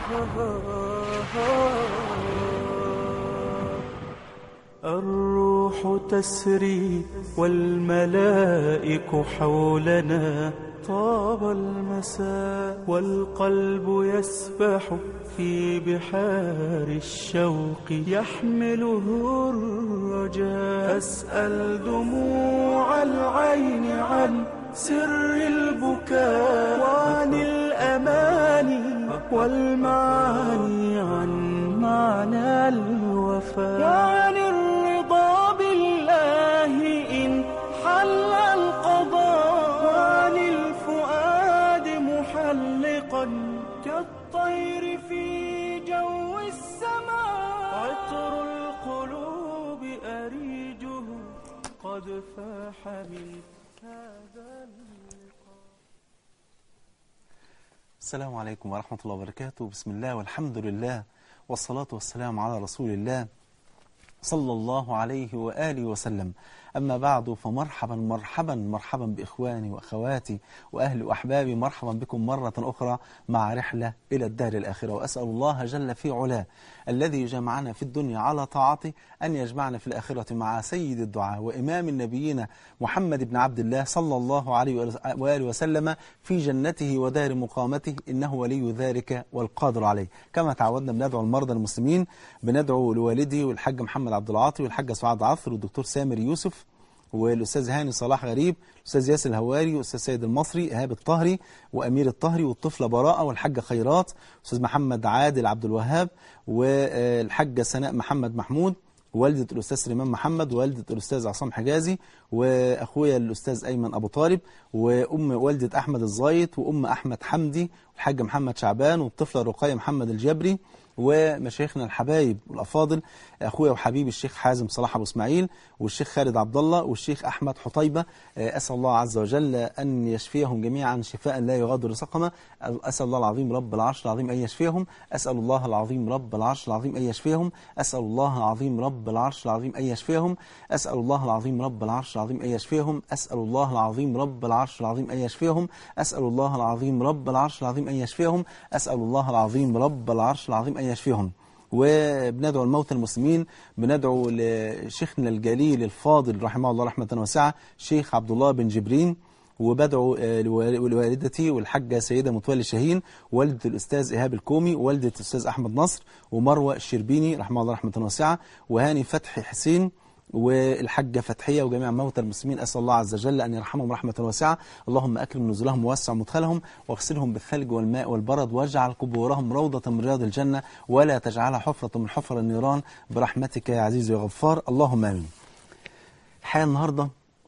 الروح تسري والملائك حولنا طاب المساء والقلب يسبح في بحار الشوق يحمله الرجاء أسأل دموع العين عن سر البكاء وعن الأماني والمعاني عن معنى الوفاء وعن الرضا بالله إن حل القضاء وعن الفؤاد محلقا كالطير في جو السماء عطر القلوب أريجه قد فاح من هذا اللقاء السلام عليكم ورحمة الله وبركاته بسم الله والحمد لله والصلاة والسلام على رسول الله صلى الله عليه وآله وسلم أما بعد فمرحبا مرحبا مرحبا بإخواني وأخواتي وأهلي وأحبابي مرحبا بكم مرة أخرى مع رحلة إلى الدار الآخرة وأسأل الله جل في علاه الذي جمعنا في الدنيا على طاعته أن يجمعنا في الآخرة مع سيد الدعاء وإمام النبيين محمد بن عبد الله صلى الله عليه وآله وسلم في جنته ودار مقامته إنه ولي ذلك والقادر عليه كما تعودنا بندعو المرضى المسلمين بندعو لوالدي والحاج محمد عبد العاطي والحاج سعاد عفر والدكتور سامر يوسف والأستاذ هاني صلاح غريب الأستاذ ياسر الهواري والأستاذ سيد المصري إيهاب الطهري وأمير الطهري والطفلة براءة والحاجة خيرات الأستاذ محمد عادل عبد الوهاب والحاجة سناء محمد محمود والدة الأستاذ سليمان محمد ووالدة الأستاذ عصام حجازي وأخويا الأستاذ أيمن أبو طالب وأم والدة أحمد الزايط وأم أحمد حمدي والحاج محمد شعبان والطفلة رقية محمد الجبري ومشايخنا الحبايب والأفاضل أخويا وحبيبي الشيخ حازم صلاح أبو إسماعيل والشيخ خالد عبد الله والشيخ أحمد حطيبة أسأل الله عز وجل أن يشفيهم جميعا شفاء لا يغادر سقما أسأل الله العظيم رب العرش العظيم أن يشفيهم أسأل الله العظيم رب العرش العظيم أن يشفيهم أسأل الله العظيم رب العرش العظيم أن يشفيهم أسأل الله العظيم رب العرش العظيم أن يشفيهم أسأل الله العظيم رب العرش العظيم أن يشفيهم أسأل الله العظيم رب العرش العظيم أن يشفيهم أسأل الله العظيم رب العرش العظيم أن يشفيهم وبندعو الموتى المسلمين بندعو لشيخنا الجليل الفاضل رحمه الله رحمة واسعة شيخ عبد الله بن جبرين وبدعو لوالدتي والحاجة سيدة متولي شاهين والدة الأستاذ إيهاب الكومي والدة الأستاذ أحمد نصر ومروة الشربيني رحمه الله رحمة واسعة وهاني فتحي حسين والحجة فتحية وجميع موتى المسلمين أسأل الله عز وجل أن يرحمهم رحمة واسعة اللهم أكرم نزلهم ووسع مدخلهم واغسلهم بالثلج والماء والبرد واجعل قبورهم روضة من رياض الجنة ولا تجعلها حفرة من حفر النيران برحمتك يا عزيز يا غفار اللهم آمين الحقيقة النهاردة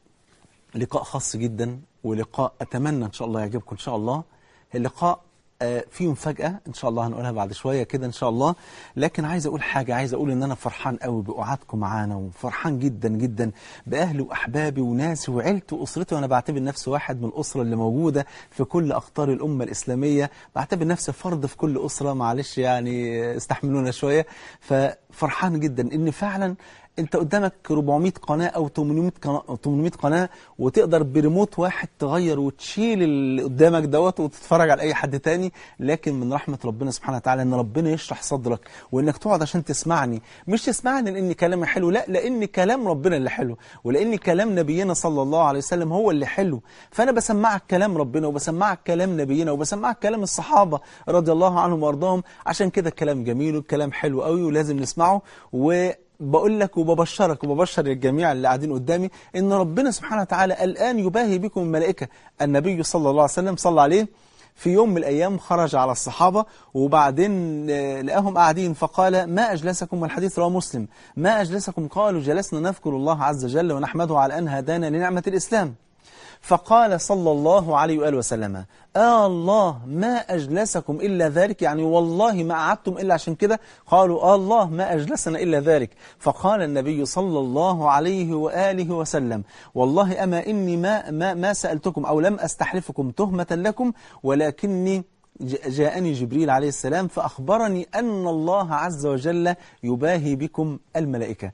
لقاء خاص جدا ولقاء أتمنى إن شاء الله يعجبكم إن شاء الله اللقاء في مفاجأة إن شاء الله هنقولها بعد شوية كده إن شاء الله لكن عايز أقول حاجة عايز أقول إن أنا فرحان قوي بقعدكم معانا وفرحان جدا جدا بأهلي وأحبابي وناسي وعيلتي وأسرتي وأنا بعتبر نفسي واحد من الأسرة اللي موجودة في كل أقطار الأمة الإسلامية بعتبر نفسي فرد في كل أسرة معلش يعني استحملونا شوية ففرحان جدا إن فعلا انت قدامك 400 قناة او 800 قناة, 800 قناة وتقدر بريموت واحد تغير وتشيل اللي قدامك دوت وتتفرج على اي حد تاني لكن من رحمة ربنا سبحانه وتعالى ان ربنا يشرح صدرك وانك تقعد عشان تسمعني مش تسمعني لان كلامي حلو لا لان كلام ربنا اللي حلو ولان كلام نبينا صلى الله عليه وسلم هو اللي حلو فانا بسمعك كلام ربنا وبسمعك كلام نبينا وبسمعك كلام الصحابة رضي الله عنهم وارضاهم عشان كده الكلام جميل والكلام حلو قوي ولازم نسمعه و بقول لك وببشرك وببشر الجميع اللي قاعدين قدامي ان ربنا سبحانه وتعالى الآن يباهي بكم الملائكة النبي صلى الله عليه وسلم صلى عليه في يوم من الأيام خرج على الصحابة وبعدين لقاهم قاعدين فقال ما أجلسكم والحديث رواه مسلم ما أجلسكم قالوا جلسنا نذكر الله عز وجل ونحمده على أن هدانا لنعمة الإسلام فقال صلى الله عليه وآله وسلم آه الله ما أجلسكم إلا ذلك يعني والله ما قعدتم إلا عشان كده قالوا آه الله ما أجلسنا إلا ذلك فقال النبي صلى الله عليه وآله وسلم والله أما إني ما, ما, ما سألتكم أو لم أستحلفكم تهمة لكم ولكني جاءني جبريل عليه السلام فأخبرني أن الله عز وجل يباهي بكم الملائكة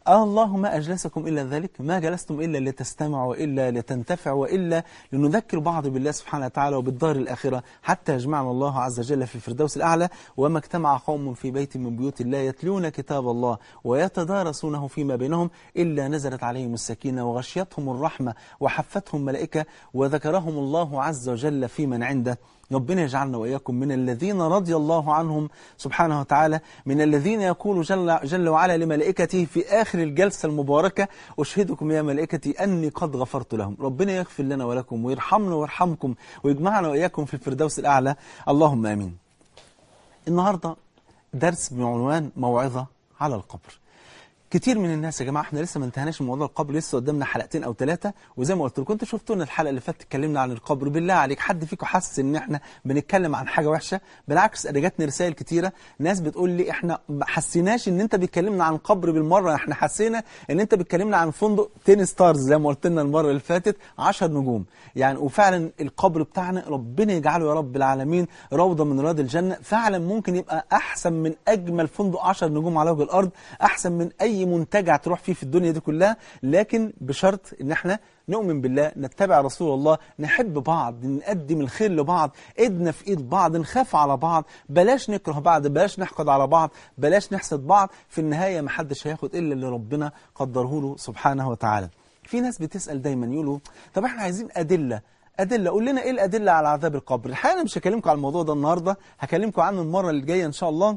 آه الله ما أجلسكم إلا ذلك ما جلستم إلا لتستمعوا وإلا لتنتفعوا وإلا لنذكر بعض بالله سبحانه وتعالى وبالدار الآخرة حتى يجمعنا الله عز وجل في الفردوس الأعلى وما اجتمع قوم في بيت من بيوت الله يتلون كتاب الله ويتدارسونه فيما بينهم إلا نزلت عليهم السكينة وغشيتهم الرحمة وحفتهم ملائكة وذكرهم الله عز وجل في من عنده ربنا يجعلنا وإياكم من الذين رضي الله عنهم سبحانه وتعالى من الذين يقول جل, جل وعلا لملائكته في آخر الجلسة المباركة أشهدكم يا ملائكتي أني قد غفرت لهم ربنا يغفر لنا ولكم ويرحمنا ويرحمكم ويجمعنا وإياكم في الفردوس الأعلى اللهم آمين النهاردة درس بعنوان موعظة على القبر كتير من الناس يا جماعه احنا لسه ما انتهناش من موضوع القبر لسه قدامنا حلقتين او ثلاثه وزي ما قلت لكم انتوا شفتونا الحلقه اللي فاتت اتكلمنا عن القبر بالله عليك حد فيكم حاسس ان احنا بنتكلم عن حاجه وحشه بالعكس انا جاتني رسائل كتيره ناس بتقول لي احنا ما حسيناش ان انت بتكلمنا عن قبر بالمره احنا حسينا ان انت بتكلمنا عن فندق 10 ستارز زي ما قلت لنا المره اللي فاتت 10 نجوم يعني وفعلا القبر بتاعنا ربنا يجعله يا رب العالمين روضه من رياض الجنه فعلا ممكن يبقى احسن من اجمل فندق 10 نجوم على وجه الارض احسن من اي منتجع تروح فيه في الدنيا دي كلها لكن بشرط ان احنا نؤمن بالله نتبع رسول الله نحب بعض نقدم الخير لبعض ايدنا في ايد بعض نخاف على بعض بلاش نكره بعض بلاش نحقد على بعض بلاش نحسد بعض في النهاية محدش هياخد الا اللي ربنا قدره له سبحانه وتعالى في ناس بتسأل دايما يقولوا طب احنا عايزين أدلة أدلة قول لنا إيه الأدلة على عذاب القبر الحقيقة أنا مش هكلمكم على الموضوع ده النهاردة هكلمكم عنه المرة اللي جاية إن شاء الله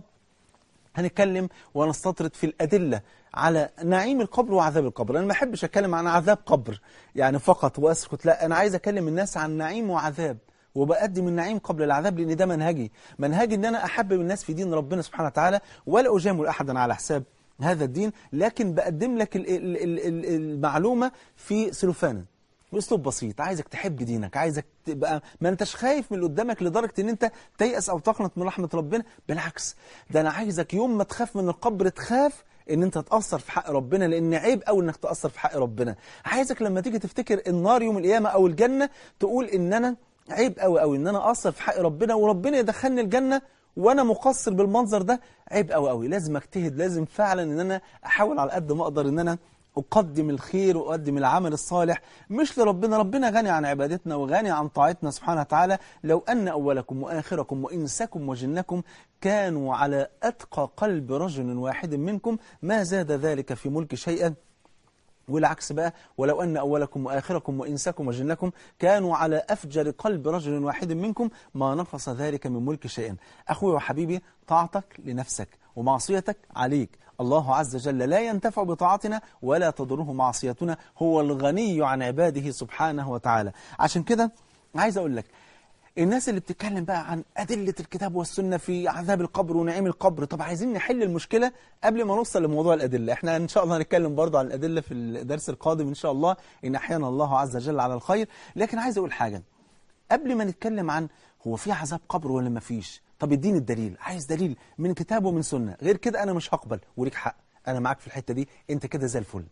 هنتكلم ونستطرد في الأدلة على نعيم القبر وعذاب القبر أنا ما أحبش أتكلم عن عذاب قبر يعني فقط وأسكت لا أنا عايز أكلم الناس عن نعيم وعذاب وبقدم النعيم قبل العذاب لأن ده منهجي منهجي أن أنا أحبب الناس في دين ربنا سبحانه وتعالى ولا أجامل أحدا على حساب هذا الدين لكن بقدم لك ال- ال- ال- ال- المعلومة في سلوفانا باسلوب بسيط عايزك تحب دينك عايزك تبقى ما انتش خايف من اللي قدامك لدرجه ان انت تيأس او تقنط من رحمه ربنا بالعكس ده انا عايزك يوم ما تخاف من القبر تخاف ان انت تأثر في حق ربنا لان عيب قوي انك تأثر في حق ربنا عايزك لما تيجي تفتكر النار يوم القيامه او الجنه تقول ان انا عيب قوي قوي ان انا اقصر في حق ربنا وربنا يدخلني الجنه وانا مقصر بالمنظر ده عيب قوي قوي لازم اجتهد لازم فعلا ان انا احاول على قد ما اقدر ان انا أقدم الخير وأقدم العمل الصالح مش لربنا ربنا غني عن عبادتنا وغني عن طاعتنا سبحانه وتعالى لو أن أولكم وآخركم وإنسكم وجنكم كانوا على أتقى قلب رجل واحد منكم ما زاد ذلك في ملك شيئا والعكس بقى ولو أن أولكم وآخركم وإنسكم وجنكم كانوا على أفجر قلب رجل واحد منكم ما نقص ذلك من ملك شيئا أخوي وحبيبي طاعتك لنفسك ومعصيتك عليك الله عز وجل لا ينتفع بطاعتنا ولا تضره معصيتنا هو الغني عن عباده سبحانه وتعالى عشان كده عايز أقول لك الناس اللي بتتكلم بقى عن أدلة الكتاب والسنة في عذاب القبر ونعيم القبر طب عايزين نحل المشكلة قبل ما نوصل لموضوع الأدلة احنا إن شاء الله هنتكلم برضه عن الأدلة في الدرس القادم إن شاء الله إن أحيانا الله عز وجل على الخير لكن عايز أقول حاجة قبل ما نتكلم عن هو في عذاب قبر ولا ما فيش طب اديني الدليل عايز دليل من كتاب ومن سنة غير كده أنا مش هقبل وليك حق أنا معاك في الحتة دي أنت كده زي الفل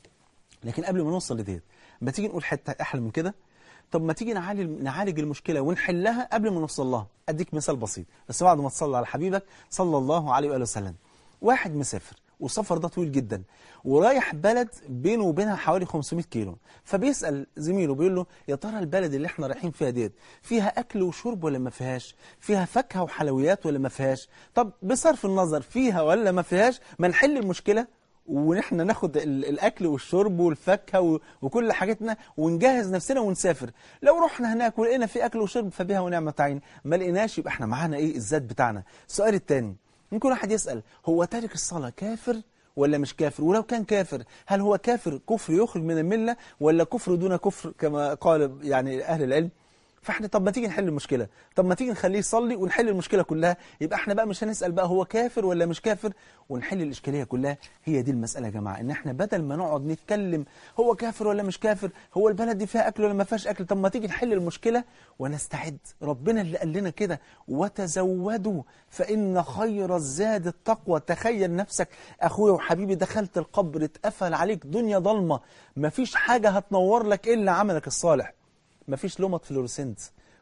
لكن قبل ما نوصل لديت ما تيجي نقول حتة أحلى من كده طب ما تيجي نعالج نعالج المشكلة ونحلها قبل ما نوصل لها أديك مثال بسيط بس بعد ما تصلي على حبيبك صلى الله عليه وآله وسلم واحد مسافر والسفر ده طويل جدا ورايح بلد بينه وبينها حوالي 500 كيلو فبيسأل زميله بيقول له يا ترى البلد اللي احنا رايحين فيها ديت فيها أكل وشرب ولا ما فيهاش فيها فاكهة وحلويات ولا ما فيهاش طب بصرف النظر فيها ولا ما فيهاش ما نحل المشكلة ونحن ناخد ال- الأكل والشرب والفاكهة و- وكل حاجتنا ونجهز نفسنا ونسافر لو رحنا هناك ولقينا في أكل وشرب فبها ونعمة عين ما لقيناش يبقى احنا معانا إيه الذات بتاعنا السؤال الثاني ممكن واحد يسأل هو تارك الصلاة كافر ولا مش كافر ولو كان كافر هل هو كافر كفر يخرج من الملة ولا كفر دون كفر كما قال يعني أهل العلم فاحنا طب ما تيجي نحل المشكلة طب ما تيجي نخليه يصلي ونحل المشكلة كلها يبقى احنا بقى مش هنسأل بقى هو كافر ولا مش كافر ونحل الإشكالية كلها هي دي المسألة يا جماعة ان احنا بدل ما نقعد نتكلم هو كافر ولا مش كافر هو البلد دي فيها أكل ولا ما فيهاش أكل طب ما تيجي نحل المشكلة ونستعد ربنا اللي قال لنا كده وتزودوا فإن خير الزاد التقوى تخيل نفسك أخويا وحبيبي دخلت القبر اتقفل عليك دنيا ضلمة مفيش حاجة هتنور لك إلا عملك الصالح مفيش لمط فلورسنت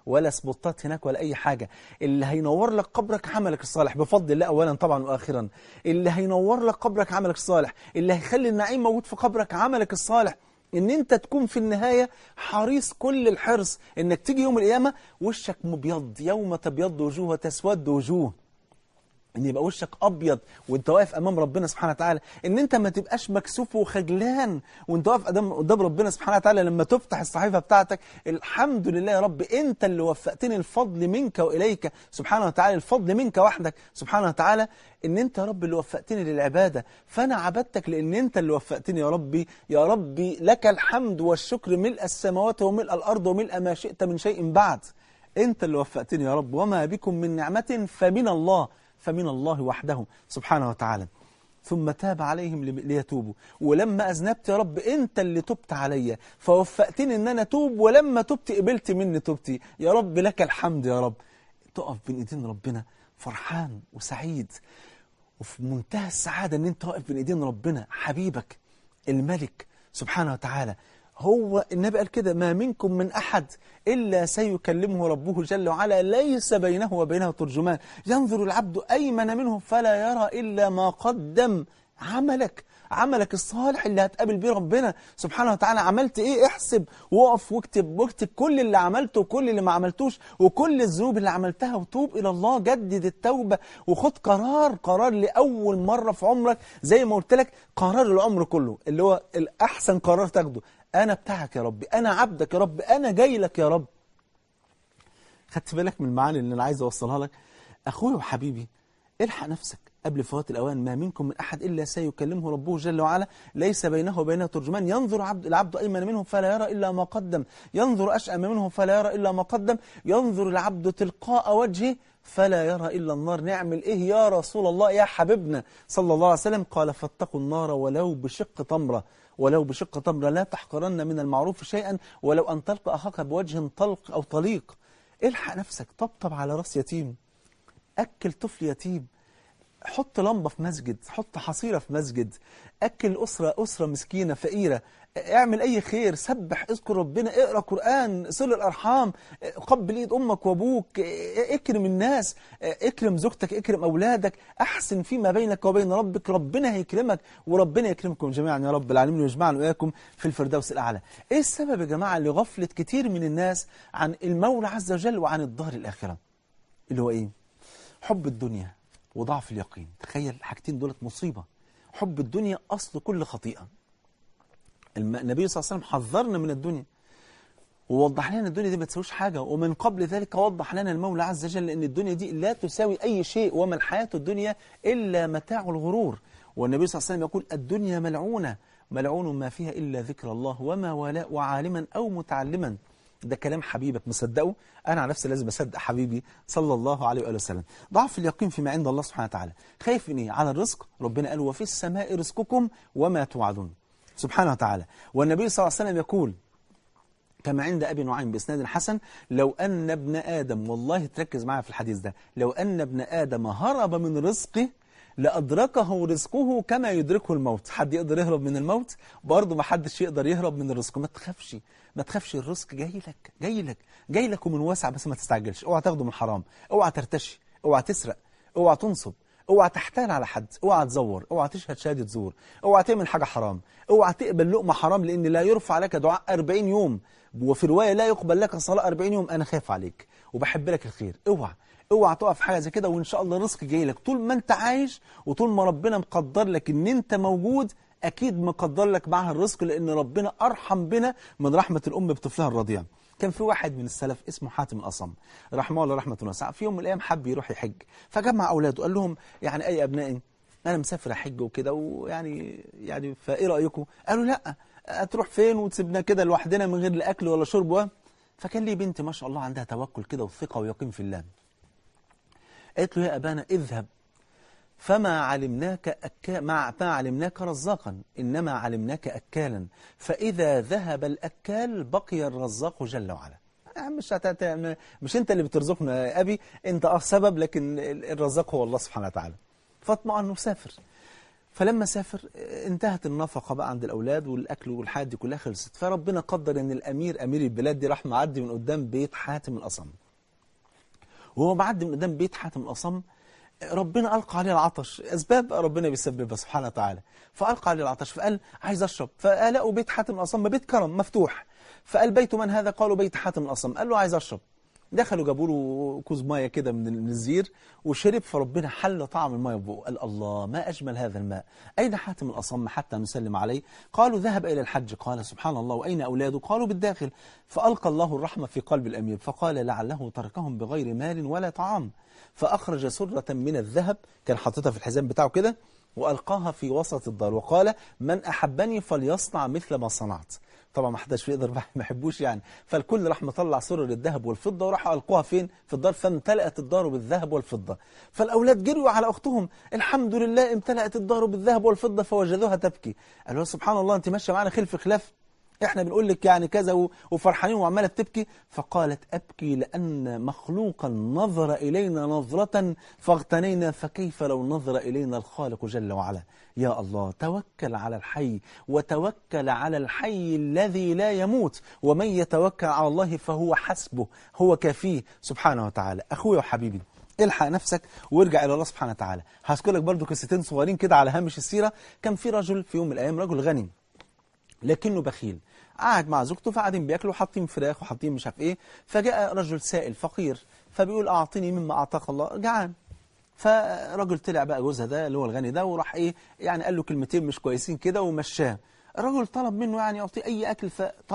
ولا سبوتات هناك ولا أي حاجة اللي هينور لك قبرك عملك الصالح بفضل الله أولا طبعا وآخرا اللي هينور لك قبرك عملك الصالح اللي هيخلي النعيم موجود في قبرك عملك الصالح ان انت تكون في النهاية حريص كل الحرص انك تيجي يوم القيامة وشك مبيض يوم تبيض وجوه وتسود وجوه ان يبقى وشك ابيض وانت واقف امام ربنا سبحانه وتعالى ان انت ما تبقاش مكسوف وخجلان وانت واقف قدام قدام ربنا سبحانه وتعالى لما تفتح الصحيفه بتاعتك الحمد لله يا رب انت اللي وفقتني الفضل منك واليك سبحانه وتعالى الفضل منك وحدك سبحانه وتعالى ان انت يا رب اللي وفقتني للعباده فانا عبدتك لان انت اللي وفقتني يا ربي يا ربي لك الحمد والشكر ملء السماوات وملء الارض وملء ما شئت من شيء بعد انت اللي وفقتني يا رب وما بكم من نعمه فمن الله فمن الله وحده سبحانه وتعالى ثم تاب عليهم ليتوبوا ولما أذنبت يا رب أنت اللي تبت عليا فوفقتني أن أنا توب ولما تبت قبلت مني توبتي يا رب لك الحمد يا رب تقف بين إيدين ربنا فرحان وسعيد وفي منتهى السعادة أن أنت واقف بين إيدين ربنا حبيبك الملك سبحانه وتعالى هو النبي قال كده ما منكم من أحد إلا سيكلمه ربه جل وعلا ليس بينه وبينه ترجمان ينظر العبد أيمن منه فلا يرى إلا ما قدم عملك عملك الصالح اللي هتقابل بيه ربنا سبحانه وتعالى عملت ايه احسب وقف واكتب واكتب كل اللي عملته وكل اللي ما عملتوش وكل الذنوب اللي عملتها وتوب الى الله جدد التوبة وخد قرار قرار لأول مرة في عمرك زي ما قلت لك قرار العمر كله اللي هو الأحسن قرار تاخده أنا بتاعك يا رب أنا عبدك يا رب أنا جاي لك يا رب خدت بالك من المعاني اللي أنا عايز أوصلها لك أخوي وحبيبي الحق نفسك قبل فوات الأوان ما منكم من أحد إلا سيكلمه ربه جل وعلا ليس بينه وبينه ترجمان ينظر عبد العبد أيمن منه فلا يرى إلا ما قدم ينظر أشأم منه فلا يرى إلا ما قدم ينظر العبد تلقاء وجهه فلا يرى إلا النار نعمل إيه يا رسول الله يا حبيبنا صلى الله عليه وسلم قال فاتقوا النار ولو بشق تمرة ولو بشق تمرة لا تحقرن من المعروف شيئا ولو أن تلقى أخاك بوجه طلق أو طليق الحق نفسك طبطب على راس يتيم أكل طفل يتيم حط لمبة في مسجد حط حصيرة في مسجد أكل أسرة أسرة مسكينة فقيرة اعمل أي خير سبح اذكر ربنا اقرأ قرآن صل الأرحام قبل إيد أمك وأبوك اكرم الناس اكرم زوجتك اكرم أولادك أحسن فيما بينك وبين ربك ربنا هيكرمك وربنا يكرمكم جميعا يا رب العالمين ويجمعنا وإياكم في الفردوس الأعلى إيه السبب يا جماعة لغفلة كتير من الناس عن المولى عز وجل وعن الدار الآخرة اللي هو إيه حب الدنيا وضعف اليقين تخيل الحاجتين دولت مصيبة حب الدنيا أصل كل خطيئة النبي صلى الله عليه وسلم حذرنا من الدنيا ووضح لنا الدنيا دي ما تساويش حاجة ومن قبل ذلك وضح لنا المولى عز وجل أن الدنيا دي لا تساوي أي شيء وما الحياة الدنيا إلا متاع الغرور والنبي صلى الله عليه وسلم يقول الدنيا ملعونة ملعون ما فيها إلا ذكر الله وما ولاء وعالما أو متعلما ده كلام حبيبك مصدقه أنا على نفسي لازم أصدق حبيبي صلى الله عليه وآله وسلم ضعف اليقين فيما عند الله سبحانه وتعالى خايف من إيه على الرزق ربنا قال وفي السماء رزقكم وما توعدون سبحانه وتعالى والنبي صلى الله عليه وسلم يقول كما عند أبي نعيم بإسناد حسن لو أن ابن آدم والله تركز معايا في الحديث ده لو أن ابن آدم هرب من رزقه لأدركه رزقه كما يدركه الموت حد يقدر يهرب من الموت برضه ما حدش يقدر يهرب من الرزق ما تخافش ما تخافش الرزق جاي لك جاي لك جاي لك ومن واسع بس ما تستعجلش اوعى تاخده من حرام اوعى ترتشي اوعى تسرق اوعى تنصب اوعى تحتال على حد اوعى تزور اوعى تشهد شهاده زور اوعى تعمل حاجه حرام اوعى تقبل لقمه حرام لان لا يرفع لك دعاء 40 يوم وفي روايه لا يقبل لك صلاه 40 يوم انا خايف عليك وبحب لك الخير اوعى اوعى تقف حاجه زي كده وان شاء الله الرزق جاي لك طول ما انت عايش وطول ما ربنا مقدر لك ان انت موجود اكيد مقدر لك معها الرزق لان ربنا ارحم بنا من رحمه الام بطفلها الرضيع كان في واحد من السلف اسمه حاتم الأصم رحمه الله رحمة واسعة في يوم من الأيام حب يروح يحج فجمع أولاده قال لهم يعني أي أبنائي أنا مسافر أحج وكده ويعني يعني فإيه رأيكم قالوا لا هتروح فين وتسيبنا كده لوحدنا من غير لا أكل ولا شرب فكان لي بنت ما شاء الله عندها توكل كده وثقة ويقين في الله قالت له يا أبانا اذهب فما علمناك أكا ما ما علمناك رزاقا إنما علمناك أكالا فإذا ذهب الأكال بقي الرزاق جل وعلا مش هتت... مش أنت اللي بترزقنا يا أبي أنت أه سبب لكن الرزاق هو الله سبحانه وتعالى فاطمع أنه سافر فلما سافر آه، انتهت النفقة بقى عند الأولاد والأكل والحاجات دي كلها خلصت فربنا قدر إن الأمير أمير البلاد دي راح معدي من قدام بيت حاتم الأصم وهو معدي من قدام بيت حاتم الأصم ربنا ألقى عليه العطش أسباب ربنا بيسببها سبحانه وتعالى فألقى عليه العطش فقال عايز أشرب فلقوا بيت حاتم الأصم بيت كرم مفتوح فقال بيت من هذا قالوا بيت حاتم الأصم قال له عايز أشرب دخلوا جابوا له كوز ميه كده من من الزير وشرب فربنا حل طعم الميه بقه قال الله ما أجمل هذا الماء أين حاتم الأصم حتى نسلم عليه قالوا ذهب إلى الحج قال سبحان الله وأين أولاده قالوا بالداخل فألقى الله الرحمة في قلب الأمير فقال لعله تركهم بغير مال ولا طعام فأخرج سرة من الذهب كان حاططها في الحزام بتاعه كده وألقاها في وسط الدار وقال من أحبني فليصنع مثل ما صنعت طبعا ما حدش يقدر ما يحبوش يعني فالكل راح مطلع سرر الذهب والفضة وراح ألقوها فين في الدار فامتلأت الدار بالذهب والفضة فالأولاد جريوا على أختهم الحمد لله امتلأت الدار بالذهب والفضة فوجدوها تبكي قالوا سبحان الله أنت ماشية معانا خلف خلاف احنا بنقول لك يعني كذا و- وفرحانين وعماله بتبكي فقالت ابكي لان مخلوقا نظر الينا نظره فاغتنينا فكيف لو نظر الينا الخالق جل وعلا يا الله توكل على الحي وتوكل على الحي الذي لا يموت ومن يتوكل على الله فهو حسبه هو كافيه سبحانه وتعالى اخويا وحبيبي الحق نفسك وارجع الى الله سبحانه وتعالى هذكر لك برضو قصتين صغيرين كده على هامش السيره كان في رجل في يوم من الايام رجل غني لكنه بخيل قاعد مع زوجته فقاعدين بياكلوا حاطين فراخ وحاطين مش عارف ايه فجاء رجل سائل فقير فبيقول اعطني مما اعطاك الله جعان فرجل طلع بقى جوزها ده اللي هو الغني ده وراح ايه يعني قال له كلمتين مش كويسين كده ومشاه الرجل طلب منه يعني يعطيه اي اكل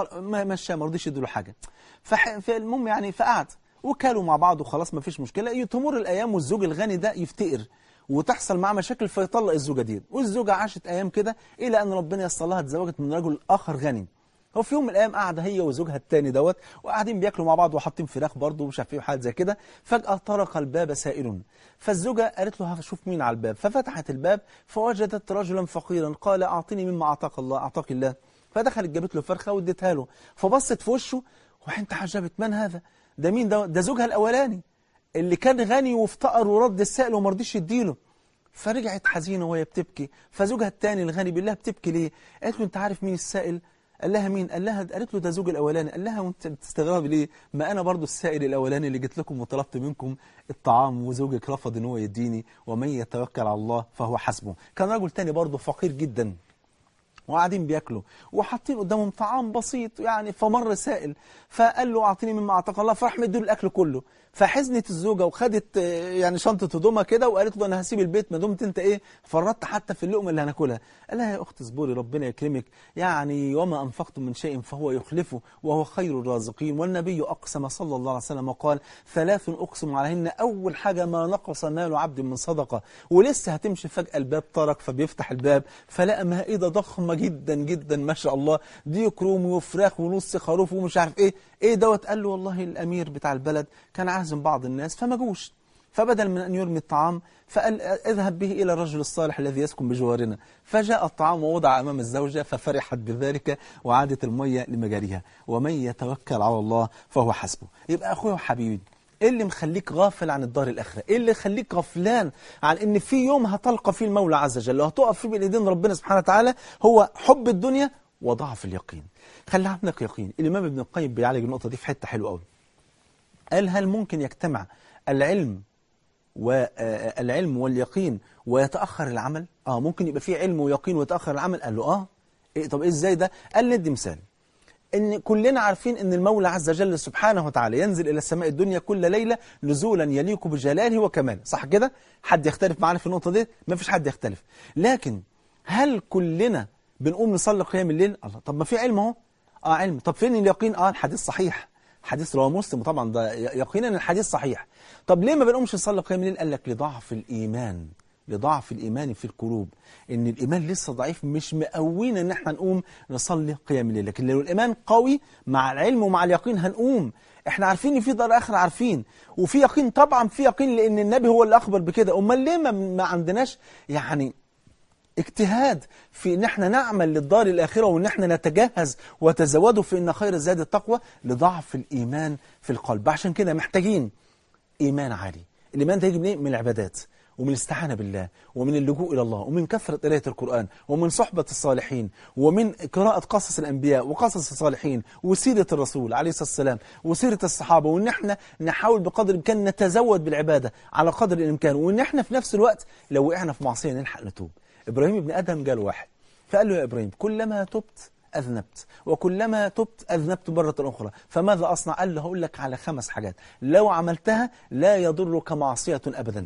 فمشاه ما رضيش يديله حاجه فح- فالمهم يعني فقعد وكلوا مع بعض وخلاص ما فيش مشكله تمر الايام والزوج الغني ده يفتقر وتحصل معاه مشاكل فيطلق الزوجه دي والزوجه عاشت ايام كده الى ان ربنا يسر لها اتزوجت من رجل اخر غني هو في يوم من الايام قاعده هي وزوجها التاني دوت وقاعدين بياكلوا مع بعض وحاطين فراخ برضه ومش عارف ايه وحاجات زي كده فجاه طرق الباب سائل فالزوجه قالت له هشوف مين على الباب ففتحت الباب فوجدت رجلا فقيرا قال اعطني مما اعطاك الله اعطاك الله فدخلت جابت له فرخه واديتها له فبصت في وشه وحين تعجبت من هذا ده مين ده ده زوجها الاولاني اللي كان غني وافتقر ورد السائل وما رضيش يديله فرجعت حزينه وهي بتبكي فزوجها الثاني الغني بالله بتبكي ليه قالت له انت عارف مين السائل قال لها مين قال لها قالت له ده زوج الاولاني قال لها وانت بتستغربي ليه ما انا برضو السائل الاولاني اللي جيت لكم وطلبت منكم الطعام وزوجك رفض ان هو يديني ومن يتوكل على الله فهو حسبه كان رجل تاني برضو فقير جدا وقاعدين بياكلوا وحاطين قدامهم طعام بسيط يعني فمر سائل فقال له اعطيني مما اعطاك الله فراح مديله الاكل كله فحزنت الزوجه وخدت آه، يعني شنطه هدومها كده وقالت له انا هسيب البيت ما دمت انت ايه فرطت حتى في اللقمه اللي هناكلها قال لها يا اخت اصبري ربنا يكرمك يعني وما انفقتم من شيء فهو يخلفه وهو خير الرازقين والنبي اقسم صلى الله عليه وسلم وقال ثلاث اقسم عليهن اول حاجه ما نقص مال عبد من صدقه ولسه هتمشي فجاه الباب طرق فبيفتح الباب فلقى مائده ضخمه جدا جدا ما شاء الله ديك رومي وفراخ ونص خروف ومش عارف ايه ايه دوت قال له والله الامير بتاع البلد كان عازم بعض الناس فما جوش فبدل من أن يرمي الطعام فقال اذهب به إلى الرجل الصالح الذي يسكن بجوارنا فجاء الطعام ووضع أمام الزوجة ففرحت بذلك وعادت المية لمجاريها ومن يتوكل على الله فهو حسبه يبقى أخويا وحبيبي ايه اللي مخليك غافل عن الدار الاخره ايه اللي يخليك غفلان عن ان في يوم هتلقى فيه المولى عز وجل وهتقف فيه بين ايدين ربنا سبحانه وتعالى هو حب الدنيا وضعف اليقين خلي عندك يقين الامام ابن القيم بيعالج النقطه دي في حته حلوه قوي قال هل ممكن يجتمع العلم والعلم واليقين ويتأخر العمل اه ممكن يبقى فيه علم ويقين ويتأخر العمل قال له اه إيه طب إيه ازاي ده قال ندي مثال ان كلنا عارفين ان المولى عز وجل سبحانه وتعالى ينزل الى السماء الدنيا كل ليله نزولا يليق بجلاله وكماله صح كده حد يختلف معانا في النقطه دي ما فيش حد يختلف لكن هل كلنا بنقوم نصلي قيام الليل الله طب ما في علم اهو اه علم طب فين اليقين اه الحديث صحيح حديث رواه مسلم طبعا ده يقينا الحديث صحيح طب ليه ما بنقومش نصلي قيام الليل قال لك لضعف الايمان لضعف الإيمان في القلوب إن الإيمان لسه ضعيف مش مقوين إن احنا نقوم نصلي قيام الليل لكن لو الإيمان قوي مع العلم ومع اليقين هنقوم احنا عارفين ان في دار اخره عارفين وفي يقين طبعا في يقين لان النبي هو اللي اخبر بكده امال ليه ما, ما عندناش يعني اجتهاد في ان احنا نعمل للدار الاخره وان احنا نتجهز وتزودوا في ان خير الزاد التقوى لضعف الايمان في القلب عشان كده محتاجين ايمان عالي الايمان ده يجي منين من العبادات ومن الاستعانة بالله ومن اللجوء إلى الله ومن كثرة قراءة القرآن ومن صحبة الصالحين ومن قراءة قصص الأنبياء وقصص الصالحين وسيرة الرسول عليه الصلاة والسلام وسيرة الصحابة وإن احنا نحاول بقدر الإمكان نتزود بالعبادة على قدر الإمكان وإن احنا في نفس الوقت لو وقعنا في معصية نلحق نتوب إبراهيم ابن آدم قال واحد فقال له يا إبراهيم كلما تبت أذنبت وكلما تبت أذنبت مرة أخرى فماذا أصنع؟ قال له هقول لك على خمس حاجات لو عملتها لا يضرك معصية أبدا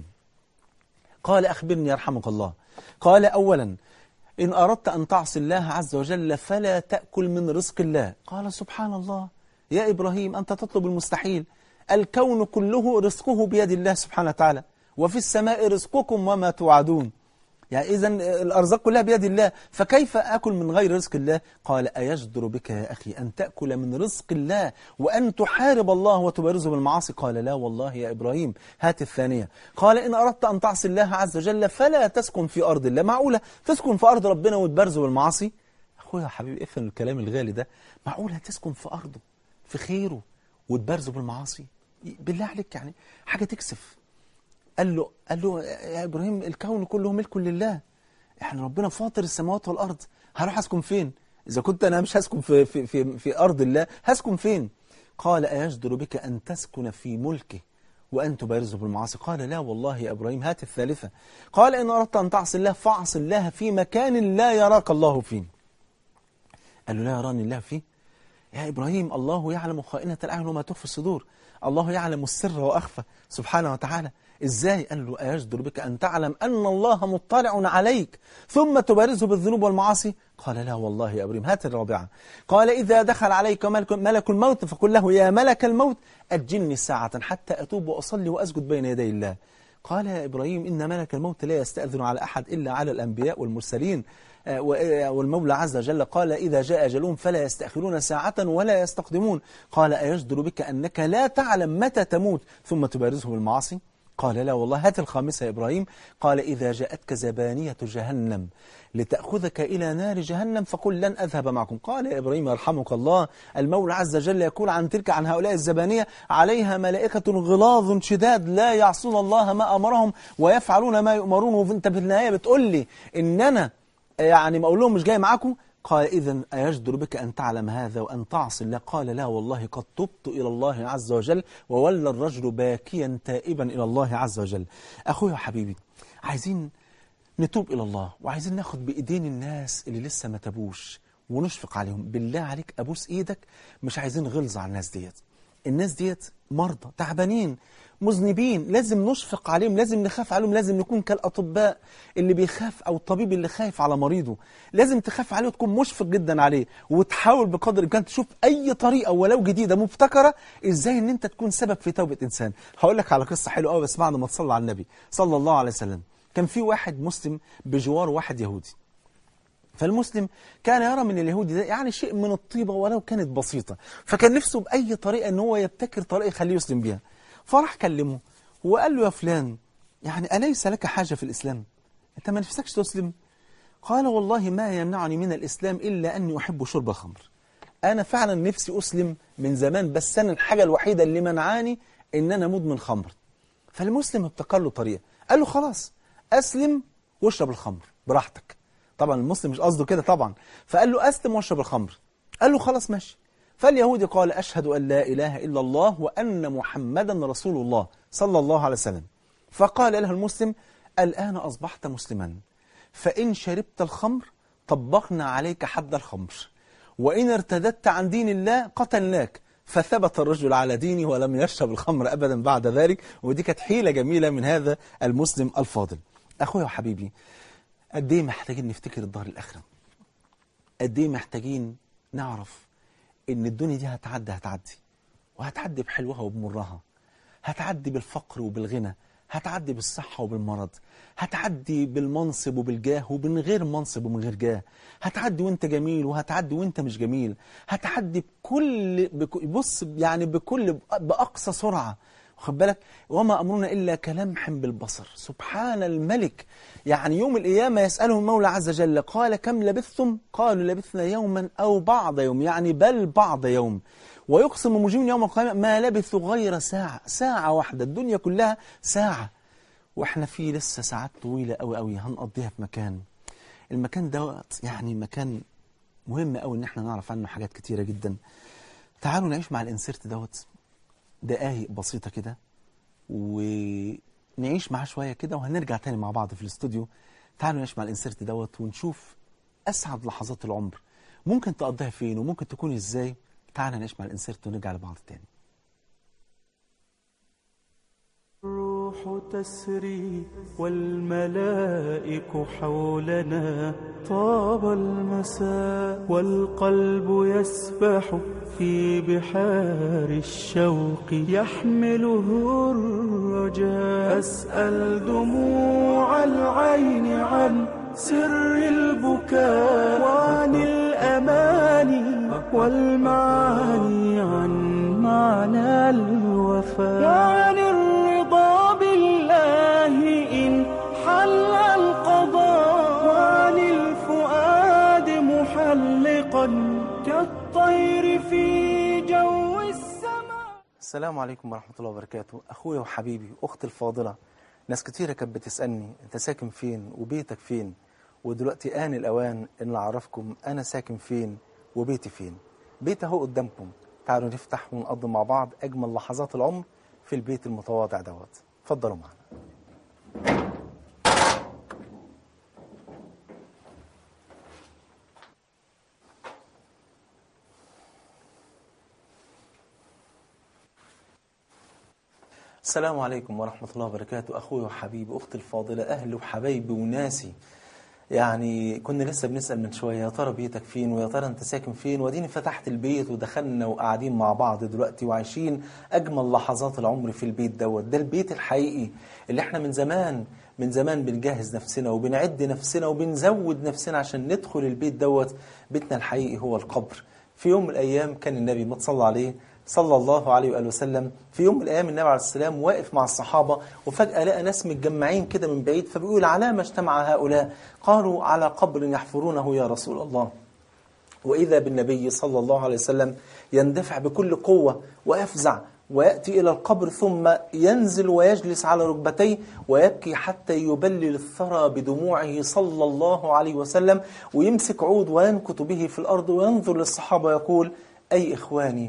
قال أخبرني يرحمك الله قال أولا إن أردت أن تعصي الله عز وجل فلا تأكل من رزق الله قال سبحان الله يا إبراهيم أنت تطلب المستحيل الكون كله رزقه بيد الله سبحانه وتعالى وفي السماء رزقكم وما توعدون يعني إذا الأرزاق كلها بيد الله فكيف أكل من غير رزق الله قال أيجدر بك يا أخي أن تأكل من رزق الله وأن تحارب الله وتبارزه بالمعاصي قال لا والله يا إبراهيم هات الثانية قال إن أردت أن تعصي الله عز وجل فلا تسكن في أرض الله معقولة تسكن في أرض ربنا وتبارزه بالمعاصي أخويا يا حبيبي افهم الكلام الغالي ده معقولة تسكن في أرضه في خيره وتبارزه بالمعاصي بالله عليك يعني حاجة تكسف قال له قال له يا ابراهيم الكون كله ملك لله احنا ربنا فاطر السماوات والارض هروح اسكن فين اذا كنت انا مش هسكن في في في, في ارض الله هسكن فين قال ايجدر بك ان تسكن في ملكه وان تبارزه بالمعاصي قال لا والله يا ابراهيم هات الثالثه قال ان اردت ان تعصي الله فاعص الله في مكان لا يراك الله فيه قال له لا يراني الله فيه يا إبراهيم الله يعلم خائنة الأعين وما تخفي الصدور الله يعلم السر وأخفى سبحانه وتعالى إزاي قال له أيجدر بك أن تعلم أن الله مطلع عليك ثم تبارزه بالذنوب والمعاصي قال لا والله يا إبراهيم هات الرابعة قال إذا دخل عليك ملك, ملك الموت فقل له يا ملك الموت أجلني ساعة حتى أتوب وأصلي وأسجد بين يدي الله قال يا إبراهيم إن ملك الموت لا يستأذن على أحد إلا على الأنبياء والمرسلين والمولى عز وجل قال إذا جاء أجلهم فلا يستأخرون ساعة ولا يستقدمون قال أيجدر بك أنك لا تعلم متى تموت ثم تبارزه بالمعاصي قال لا والله هات الخامسة يا إبراهيم قال إذا جاءتك زبانية جهنم لتأخذك إلى نار جهنم فقل لن أذهب معكم قال يا إبراهيم يرحمك الله المولى عز وجل يقول عن تلك عن هؤلاء الزبانية عليها ملائكة غلاظ شداد لا يعصون الله ما أمرهم ويفعلون ما يؤمرون وانت في النهاية بتقول لي إن أنا يعني ما أقول لهم مش جاي معاكم قال إذا أيجدر بك أن تعلم هذا وأن تعصي الله قال لا والله قد تبت إلى الله عز وجل وولى الرجل باكيا تائبا إلى الله عز وجل أخويا وحبيبي عايزين نتوب إلى الله وعايزين ناخد بإيدين الناس اللي لسه ما تابوش ونشفق عليهم بالله عليك أبوس إيدك مش عايزين غلظة على الناس ديت الناس ديت مرضى تعبانين مذنبين لازم نشفق عليهم لازم نخاف عليهم لازم نكون كالأطباء اللي بيخاف أو الطبيب اللي خايف على مريضه لازم تخاف عليه وتكون مشفق جدا عليه وتحاول بقدر الإمكان تشوف أي طريقة ولو جديدة مبتكرة إزاي إن أنت تكون سبب في توبة إنسان هقول لك على قصة حلوة قوي بس بعد ما تصلى على النبي صلى الله عليه وسلم كان في واحد مسلم بجوار واحد يهودي فالمسلم كان يرى من اليهودي ده يعني شيء من الطيبة ولو كانت بسيطة فكان نفسه بأي طريقة أن هو يبتكر طريقة يخليه يسلم بيها فراح كلمه وقال له يا فلان يعني أليس لك حاجة في الإسلام أنت ما نفسكش تسلم قال والله ما يمنعني من الإسلام إلا أني أحب شرب الخمر أنا فعلا نفسي أسلم من زمان بس أنا الحاجة الوحيدة اللي منعاني إن أنا مدمن خمر فالمسلم ابتكر له طريقة قال له خلاص أسلم واشرب الخمر براحتك طبعا المسلم مش قصده كده طبعا فقال له أسلم واشرب الخمر قال له خلاص ماشي فاليهودي قال أشهد أن لا إله إلا الله وأن محمدا رسول الله صلى الله عليه وسلم فقال له المسلم الآن أصبحت مسلما فإن شربت الخمر طبقنا عليك حد الخمر وإن ارتدت عن دين الله قتلناك فثبت الرجل على دينه ولم يشرب الخمر أبدا بعد ذلك ودي كانت حيلة جميلة من هذا المسلم الفاضل أخويا وحبيبي قد ايه محتاجين نفتكر الدار الآخرة قد ايه محتاجين نعرف ان الدنيا دي هتعدي هتعدي وهتعدي بحلوها وبمرها هتعدي بالفقر وبالغنى هتعدي بالصحة وبالمرض هتعدي بالمنصب وبالجاه ومن غير منصب ومن غير جاه هتعدي وانت جميل وهتعدي وانت مش جميل هتعدي بكل بك بص يعني بكل بأقصى سرعة واخد بالك وما أمرنا إلا كلمح بالبصر سبحان الملك يعني يوم القيامة يسألهم المولى عز وجل قال كم لبثتم قالوا لبثنا يوما أو بعض يوم يعني بل بعض يوم ويقسم مجرمون يوم القيامة ما لبثوا غير ساعة ساعة واحدة الدنيا كلها ساعة واحنا في لسه ساعات طويلة قوي قوي هنقضيها في مكان المكان دوت يعني مكان مهم قوي ان احنا نعرف عنه حاجات كتيرة جدا تعالوا نعيش مع الانسيرت دوت دقايق بسيطة كده ونعيش معاه شوية كده وهنرجع تاني مع بعض في الاستوديو تعالوا نعيش مع الانسيرت دوت ونشوف اسعد لحظات العمر ممكن تقضيها فين وممكن تكون ازاي تعالوا نعيش مع الانسيرت ونرجع لبعض تاني الروح تسري والملائك حولنا طاب المساء والقلب يسبح في بحار الشوق يحمله الرجاء أسأل دموع العين عن سر البكاء وعن الأماني والمعاني عن معنى الوفاء وعن الرضا بالله إن حل القضاء وعن الفؤاد محلقا كالطير في جو السماء السلام عليكم ورحمة الله وبركاته أخويا وحبيبي أختي الفاضلة ناس كتيرة كانت بتسألني أنت ساكن فين وبيتك فين ودلوقتي آن الأوان إن أعرفكم أنا ساكن فين وبيتي فين بيت أهو قدامكم تعالوا نفتح ونقضي مع بعض أجمل لحظات العمر في البيت المتواضع دوت اتفضلوا معنا السلام عليكم ورحمة الله وبركاته أخوي وحبيبي أختي الفاضلة أهلي وحبايبي وناسي يعني كنا لسه بنسأل من شوية يا ترى بيتك فين ويا ترى أنت ساكن فين واديني فتحت البيت ودخلنا وقاعدين مع بعض دلوقتي وعايشين أجمل لحظات العمر في البيت دوت ده البيت الحقيقي اللي احنا من زمان من زمان بنجهز نفسنا وبنعد نفسنا وبنزود نفسنا عشان ندخل البيت دوت بيتنا الحقيقي هو القبر في يوم من الأيام كان النبي ما تصلى عليه صلى الله عليه وآله وسلم في يوم من الأيام النبي عليه السلام واقف مع الصحابة وفجأة لقى ناس متجمعين كده من بعيد فبيقول على ما اجتمع هؤلاء قالوا على قبر يحفرونه يا رسول الله وإذا بالنبي صلى الله عليه وسلم يندفع بكل قوة ويفزع ويأتي إلى القبر ثم ينزل ويجلس على ركبتيه ويبكي حتى يبلل الثرى بدموعه صلى الله عليه وسلم ويمسك عود وينكت به في الأرض وينظر للصحابة ويقول أي إخواني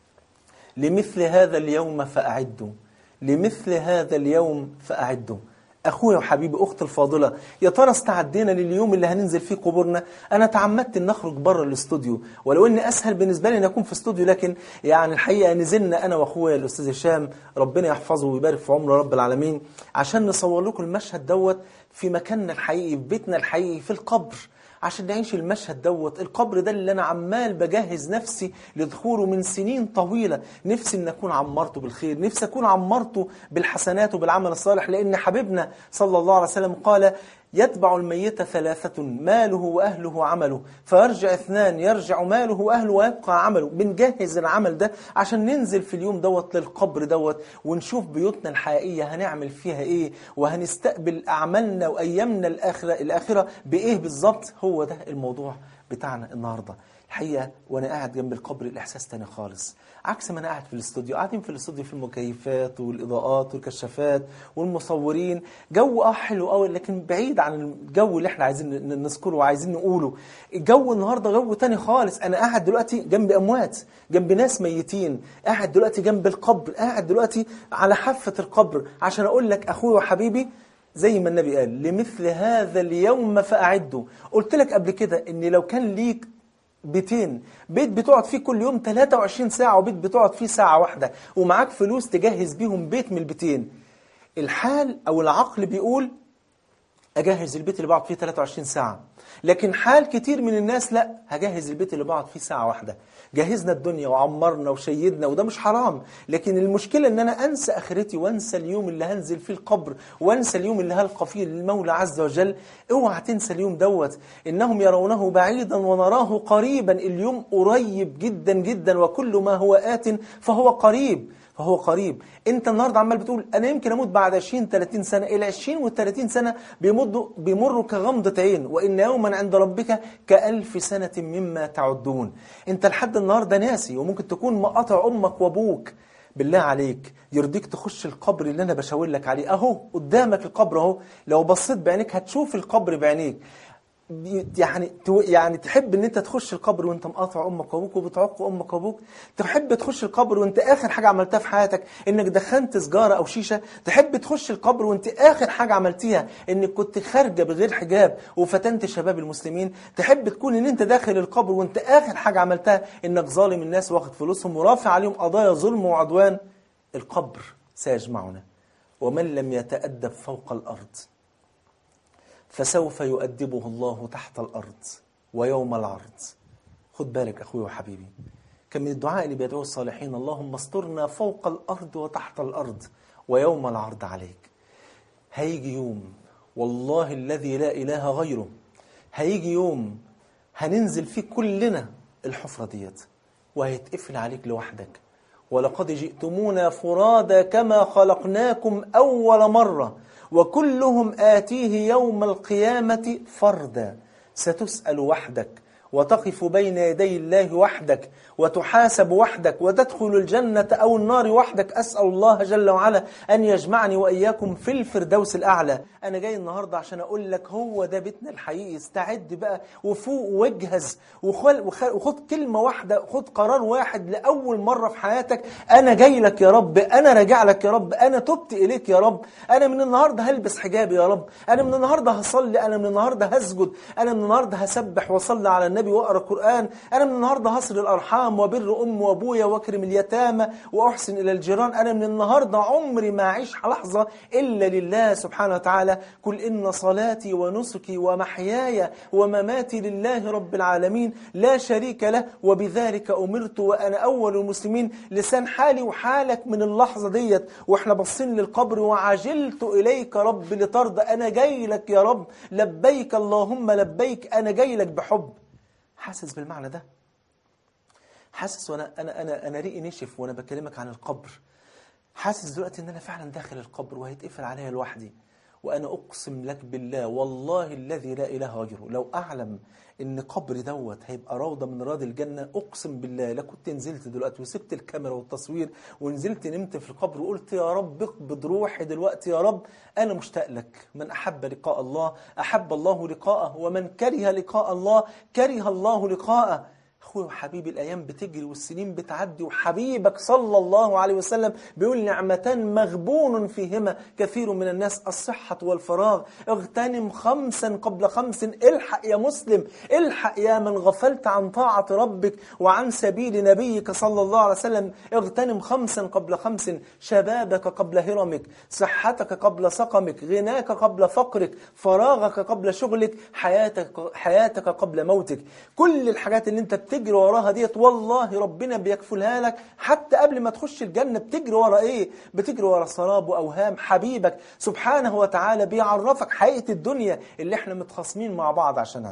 لمثل هذا اليوم فأعدوا لمثل هذا اليوم فأعدوا أخويا وحبيبي أختي الفاضلة يا ترى استعدينا لليوم اللي هننزل فيه قبورنا أنا تعمدت أن نخرج بره الاستوديو ولو أن أسهل بالنسبة لي أن أكون في استوديو لكن يعني الحقيقة نزلنا أنا وأخويا الأستاذ هشام ربنا يحفظه ويبارك في عمره رب العالمين عشان نصور لكم المشهد دوت في مكاننا الحقيقي في بيتنا الحقيقي في القبر عشان نعيش المشهد دوت القبر ده اللي أنا عمال بجهز نفسي لدخوله من سنين طويلة نفسي أن أكون عمرته بالخير نفسي أكون عمرته بالحسنات وبالعمل الصالح لأن حبيبنا صلى الله عليه وسلم قال يتبع الميت ثلاثة ماله وأهله وعمله فيرجع اثنان يرجع ماله وأهله ويبقى عمله بنجهز العمل ده عشان ننزل في اليوم دوت للقبر دوت ونشوف بيوتنا الحقيقية هنعمل فيها إيه وهنستقبل أعمالنا وأيامنا الآخرة, الآخرة بإيه بالظبط هو ده الموضوع بتاعنا النهاردة الحقيقة وأنا قاعد جنب القبر الإحساس تاني خالص عكس ما أنا قاعد في الاستوديو قاعدين في الاستوديو في المكيفات والإضاءات والكشافات والمصورين جو اه حلو قوي لكن بعيد عن الجو اللي احنا عايزين نذكره وعايزين نقوله الجو النهاردة جو تاني خالص أنا قاعد دلوقتي جنب أموات جنب ناس ميتين قاعد دلوقتي جنب القبر قاعد دلوقتي على حافة القبر عشان أقول لك أخوي وحبيبي زي ما النبي قال لمثل هذا اليوم فأعدوا قلت لك قبل كده ان لو كان ليك بيتين بيت بتقعد فيه كل يوم 23 ساعة وبيت بتقعد فيه ساعة واحدة ومعاك فلوس تجهز بيهم بيت من البيتين الحال أو العقل بيقول أجهز البيت اللي بقعد فيه 23 ساعة لكن حال كتير من الناس لا هجهز البيت اللي بقعد فيه ساعة واحدة جهزنا الدنيا وعمرنا وشيدنا وده مش حرام لكن المشكلة ان انا انسى اخرتي وانسى اليوم اللي هنزل فيه القبر وانسى اليوم اللي هلقى فيه المولى عز وجل اوعى تنسى اليوم دوت انهم يرونه بعيدا ونراه قريبا اليوم قريب جدا جدا وكل ما هو آت فهو قريب فهو قريب انت النهارده عمال بتقول انا يمكن اموت بعد 20 30 سنه ال 20 وال 30 سنه بيمدوا بيمروا كغمضه عين وان يوما عند ربك كالف سنه مما تعدون انت لحد النهارده ناسي وممكن تكون مقاطع امك وابوك بالله عليك يرضيك تخش القبر اللي انا بشاور لك عليه اهو قدامك القبر اهو لو بصيت بعينيك هتشوف القبر بعينيك يعني تو- يعني تحب ان انت تخش القبر وانت مقاطع امك وابوك وبتعق امك وابوك تحب تخش القبر وانت اخر حاجه عملتها في حياتك انك دخنت سجاره او شيشه تحب تخش القبر وانت اخر حاجه عملتيها انك كنت خارجه بغير حجاب وفتنت شباب المسلمين تحب تكون ان انت داخل القبر وانت اخر حاجه عملتها انك ظالم الناس واخد فلوسهم ورافع عليهم قضايا ظلم وعدوان القبر سيجمعنا ومن لم يتأدب فوق الأرض فسوف يؤدبه الله تحت الأرض ويوم العرض خد بالك أخوي وحبيبي كان من الدعاء اللي بيدعوه الصالحين اللهم استرنا فوق الأرض وتحت الأرض ويوم العرض عليك هيجي يوم والله الذي لا إله غيره هيجي يوم هننزل فيه كلنا الحفرة ديت وهيتقفل عليك لوحدك ولقد جئتمونا فرادا كما خلقناكم أول مرة وكلهم آتيه يوم القيامة فردا ستسأل وحدك وتقف بين يدي الله وحدك وتحاسب وحدك وتدخل الجنة أو النار وحدك أسأل الله جل وعلا أن يجمعني وإياكم في الفردوس الأعلى أنا جاي النهاردة عشان أقول لك هو ده بيتنا الحقيقي استعد بقى وفوق واجهز وخل وخ- وخد كلمة واحدة خد قرار واحد لأول مرة في حياتك أنا جاي لك يا رب أنا راجع لك يا رب أنا تبت إليك يا رب أنا من النهاردة هلبس حجابي يا رب أنا من النهاردة هصلي أنا من النهاردة هسجد أنا من النهاردة هسبح وصلي على النبي وأقرأ القرآن أنا من النهاردة هصل الأرحام وبر أم وأبويا وأكرم اليتامى وأحسن إلى الجيران أنا من النهاردة عمري ما أعيش لحظة إلا لله سبحانه وتعالى قل إن صلاتي ونسكي ومحياي ومماتي لله رب العالمين لا شريك له وبذلك أمرت وأنا أول المسلمين لسان حالي وحالك من اللحظة ديت وإحنا باصين للقبر وعجلت إليك رب لترضى أنا جاي لك يا رب لبيك اللهم لبيك أنا جاي لك بحب حاسس بالمعنى ده حاسس وانا انا انا انا ريقي نشف وانا بكلمك عن القبر حاسس دلوقتي ان انا فعلا داخل القبر وهيتقفل عليا لوحدي وانا اقسم لك بالله والله الذي لا اله غيره لو اعلم ان قبري دوت هيبقى روضه من رياض الجنه اقسم بالله لا كنت نزلت دلوقتي وسبت الكاميرا والتصوير ونزلت نمت في القبر وقلت يا رب اقبض روحي دلوقتي يا رب انا مشتاق لك من احب لقاء الله احب الله لقاءه ومن كره لقاء الله كره الله لقاءه اخوي وحبيبي الايام بتجري والسنين بتعدي وحبيبك صلى الله عليه وسلم بيقول نعمتان مغبون فيهما كثير من الناس الصحة والفراغ اغتنم خمسا قبل خمس الحق يا مسلم الحق يا من غفلت عن طاعة ربك وعن سبيل نبيك صلى الله عليه وسلم اغتنم خمسا قبل خمس شبابك قبل هرمك صحتك قبل سقمك غناك قبل فقرك فراغك قبل شغلك حياتك حياتك قبل موتك كل الحاجات اللي انت بتجري وراها ديت والله ربنا بيكفلها لك حتى قبل ما تخش الجنة بتجري ورا ايه بتجري ورا سراب واوهام حبيبك سبحانه وتعالى بيعرفك حقيقة الدنيا اللي احنا متخاصمين مع بعض عشانها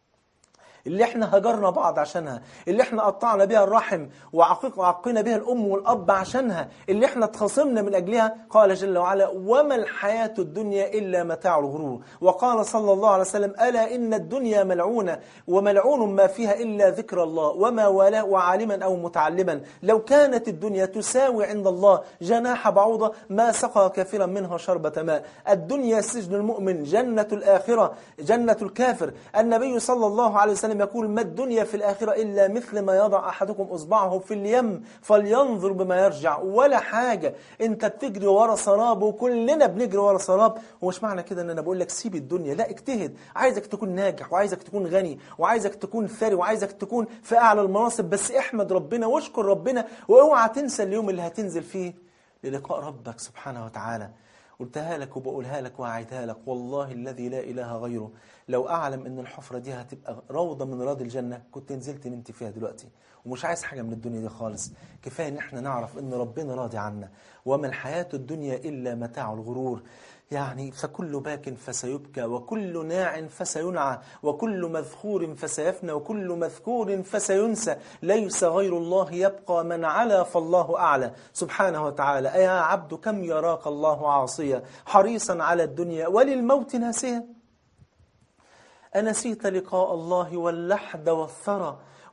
اللي احنا هجرنا بعض عشانها اللي احنا قطعنا بها الرحم وعقيق وعقينا بها الأم والأب عشانها اللي احنا اتخاصمنا من أجلها قال جل وعلا وما الحياة الدنيا إلا متاع الغرور وقال صلى الله عليه وسلم ألا إن الدنيا ملعونة وملعون ما فيها إلا ذكر الله وما والاه وعالما أو متعلما لو كانت الدنيا تساوي عند الله جناح بعوضة ما سقى كافرا منها شربة ماء الدنيا سجن المؤمن جنة الآخرة جنة الكافر النبي صلى الله عليه وسلم يقول ما الدنيا في الآخرة إلا مثل ما يضع أحدكم أصبعه في اليم فلينظر بما يرجع ولا حاجة أنت بتجري ورا سراب وكلنا بنجري ورا سراب ومش معنى كده أن أنا بقول لك سيب الدنيا لا اجتهد عايزك تكون ناجح وعايزك تكون غني وعايزك تكون ثري وعايزك تكون في أعلى المناصب بس احمد ربنا واشكر ربنا واوعى تنسى اليوم اللي هتنزل فيه للقاء ربك سبحانه وتعالى قلتها لك وبقولها لك وأعيدها لك والله الذي لا إله غيره لو أعلم أن الحفرة دي هتبقى روضة من رياض الجنة كنت نزلت نمت فيها دلوقتي ومش عايز حاجة من الدنيا دي خالص كفاية ان احنا نعرف ان ربنا راضي عنا وما الحياة الدنيا إلا متاع الغرور يعني فكل باك فسيبكى وكل ناع فسينعى وكل مذخور فسيفنى وكل مذكور فسينسى ليس غير الله يبقى من علا فالله أعلى سبحانه وتعالى أيا عبد كم يراك الله عاصيا حريصا على الدنيا وللموت ناسيا أنسيت لقاء الله واللحد والثرى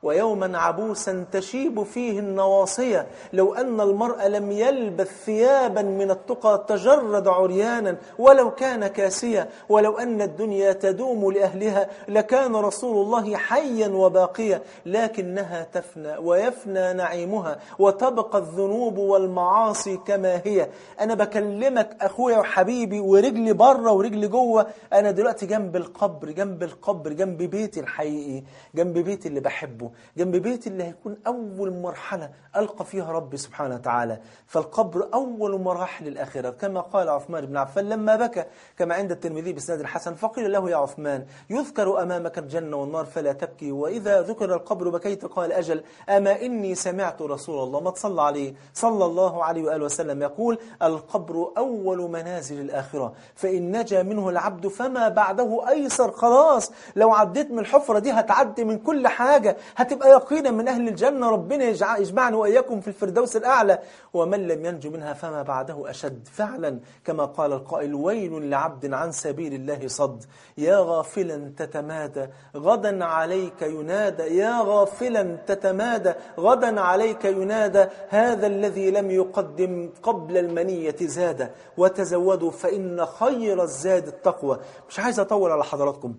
ويوما عبوسا تشيب فيه النواصية لو أن المرء لم يلبث ثيابا من التقى تجرد عريانا ولو كان كاسيا ولو أن الدنيا تدوم لأهلها لكان رسول الله حيا وباقيا لكنها تفنى ويفنى نعيمها وتبقى الذنوب والمعاصي كما هي أنا بكلمك أخويا وحبيبي ورجلي بره ورجلي جوه أنا دلوقتي جنب القبر جنب القبر جنب بيتي الحقيقي جنب بيتي اللي بحبه جنب بيتي اللي هيكون أول مرحلة ألقى فيها ربي سبحانه وتعالى فالقبر أول مراحل الآخرة كما قال عثمان بن عفان لما بكى كما عند الترمذي بسناد الحسن فقيل له يا عثمان يذكر أمامك الجنة والنار فلا تبكي وإذا ذكر القبر بكيت قال أجل أما إني سمعت رسول الله ما تصلى عليه صلى الله عليه وآله وسلم يقول القبر أول منازل الآخرة فإن نجا منه العبد فما بعده أيسر خلاص لو عديت من الحفرة دي هتعدي من كل حاجة هتبقى يقينا من أهل الجنة ربنا يجع- يجمعني وإياكم في الفردوس الأعلى ومن لم ينجو منها فما بعده أشد فعلا كما قال القائل ويل لعبد عن سبيل الله صد يا غافلا تتمادى غدا عليك ينادى يا غافلا تتمادى غدا عليك ينادى هذا الذي لم يقدم قبل المنية زاد وتزودوا فإن خير الزاد التقوى مش عايز أطول على حضراتكم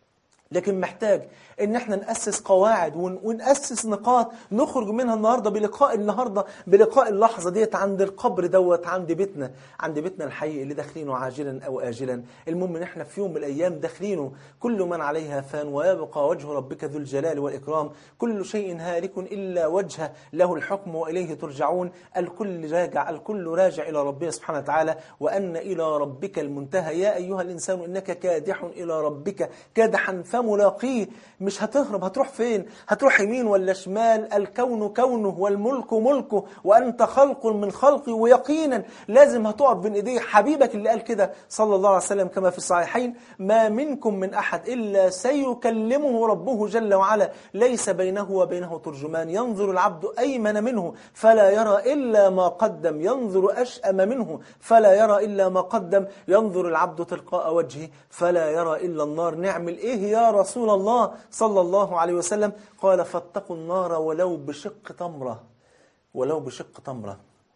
لكن محتاج ان احنا نأسس قواعد ون- ونأسس نقاط نخرج منها النهارده بلقاء النهارده بلقاء اللحظه ديت عند القبر دوت عند بيتنا عند بيتنا الحقيقي اللي داخلينه عاجلا او اجلا المهم ان احنا في يوم من الايام داخلينه كل من عليها فان ويبقى وجه ربك ذو الجلال والاكرام كل شيء هالك الا وجهه له الحكم واليه ترجعون الكل راجع الكل راجع الى ربنا سبحانه وتعالى وان الى ربك المنتهى يا ايها الانسان انك كادح الى ربك كادحا فملاقيه مش هتهرب هتروح فين هتروح يمين ولا شمال الكون كونه والملك ملكه وانت خلق من خلقي ويقينا لازم هتقف بين ايديه حبيبك اللي قال كده صلى الله عليه وسلم كما في الصحيحين ما منكم من احد الا سيكلمه ربه جل وعلا ليس بينه وبينه ترجمان ينظر العبد ايمن منه فلا يرى الا ما قدم ينظر اشأم منه فلا يرى الا ما قدم ينظر العبد تلقاء وجهه فلا يرى الا النار نعمل ايه يا رسول الله صلى الله عليه وسلم قال فاتقوا النار ولو بشق تمره ولو بشق تمره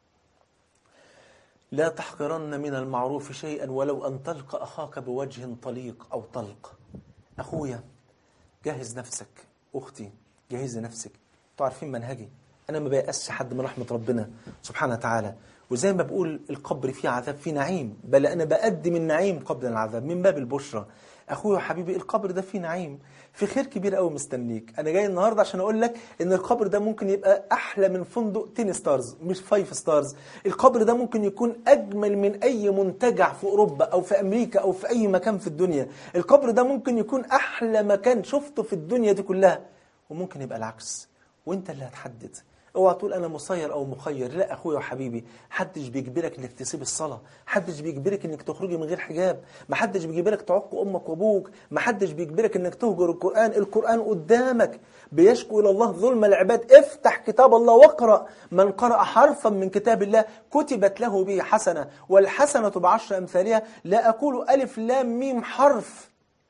لا تحقرن من المعروف شيئا ولو أن تلقى أخاك بوجه طليق أو طلق أخويا جهز نفسك أختي جهزي نفسك انتوا عارفين منهجي أنا ما بيأسش حد من رحمة ربنا سبحانه وتعالى وزي ما بقول القبر فيه عذاب فيه نعيم بل أنا بقدم النعيم قبل العذاب من باب البشرى أخويا وحبيبي القبر ده فيه نعيم في خير كبير قوي مستنيك انا جاي النهارده عشان اقول لك ان القبر ده ممكن يبقى احلى من فندق 10 ستارز مش 5 ستارز القبر ده ممكن يكون اجمل من اي منتجع في اوروبا او في امريكا او في اي مكان في الدنيا القبر ده ممكن يكون احلى مكان شفته في الدنيا دي كلها وممكن يبقى العكس وانت اللي هتحدد اوعى تقول انا مسير او مخير لا اخويا وحبيبي حدش بيجبرك انك تسيب الصلاه حدش بيجبرك انك تخرجي من غير حجاب ما حدش بيجبرك تعق امك وابوك ما حدش بيجبرك انك تهجر القران القران قدامك بيشكو الى الله ظلم العباد افتح كتاب الله واقرا من قرأ حرفا من كتاب الله كتبت له به حسنه والحسنه بعشر امثالها لا اقول الف لام ميم حرف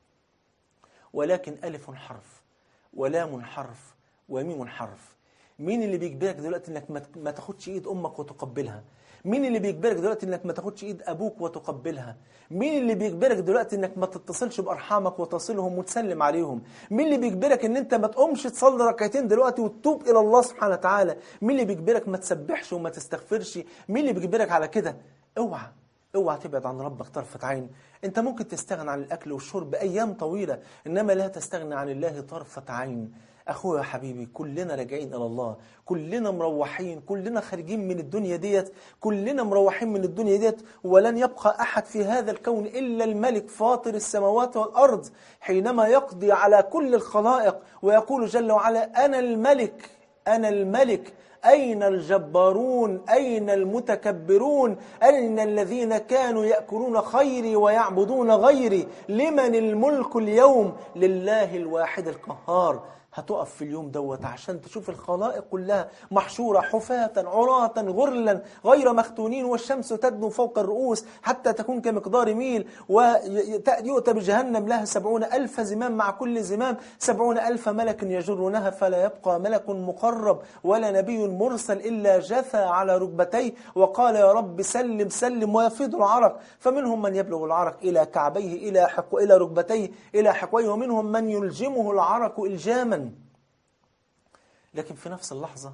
ولكن ألف حرف ولام حرف وميم حرف مين اللي بيجبرك دلوقتي انك ما- ما تاخدش ايد امك وتقبلها مين اللي بيجبرك دلوقتي انك ما تاخدش ايد ابوك وتقبلها مين اللي بيجبرك دلوقتي انك ما تتصلش بارحامك وتصلهم وتسلم عليهم مين اللي بيجبرك ان انت ما تقومش تصلي ركعتين دلوقتي وتتوب الى الله سبحانه وتعالى مين اللي بيجبرك ما تسبحش وما تستغفرش مين اللي بيجبرك على كده اوعى اوعى تبعد عن ربك طرفة عين انت ممكن تستغنى عن الاكل والشرب ايام طويلة انما لا تستغنى عن الله طرفة عين اخويا حبيبي كلنا راجعين الى الله كلنا مروحين كلنا خارجين من الدنيا ديت كلنا مروحين من الدنيا ديت ولن يبقى احد في هذا الكون الا الملك فاطر السماوات والارض حينما يقضي على كل الخلائق ويقول جل وعلا انا الملك انا الملك أين الجبارون أين المتكبرون أين الذين كانوا يأكلون خيري ويعبدون غيري لمن الملك اليوم لله الواحد القهار هتقف في اليوم دوت عشان تشوف الخلائق كلها محشورة حفاة عراة غرلا غير مختونين والشمس تدنو فوق الرؤوس حتى تكون كمقدار ميل ويؤتى بجهنم لها سبعون ألف زمام مع كل زمام سبعون ألف ملك يجرونها فلا يبقى ملك مقرب ولا نبي مرسل إلا جثى على ركبتيه وقال يا رب سلم سلم ويفيض العرق فمنهم من يبلغ العرق إلى كعبيه إلى حق إلى ركبتيه إلى حقويه ومنهم من يلجمه العرق إلجاما لكن في نفس اللحظة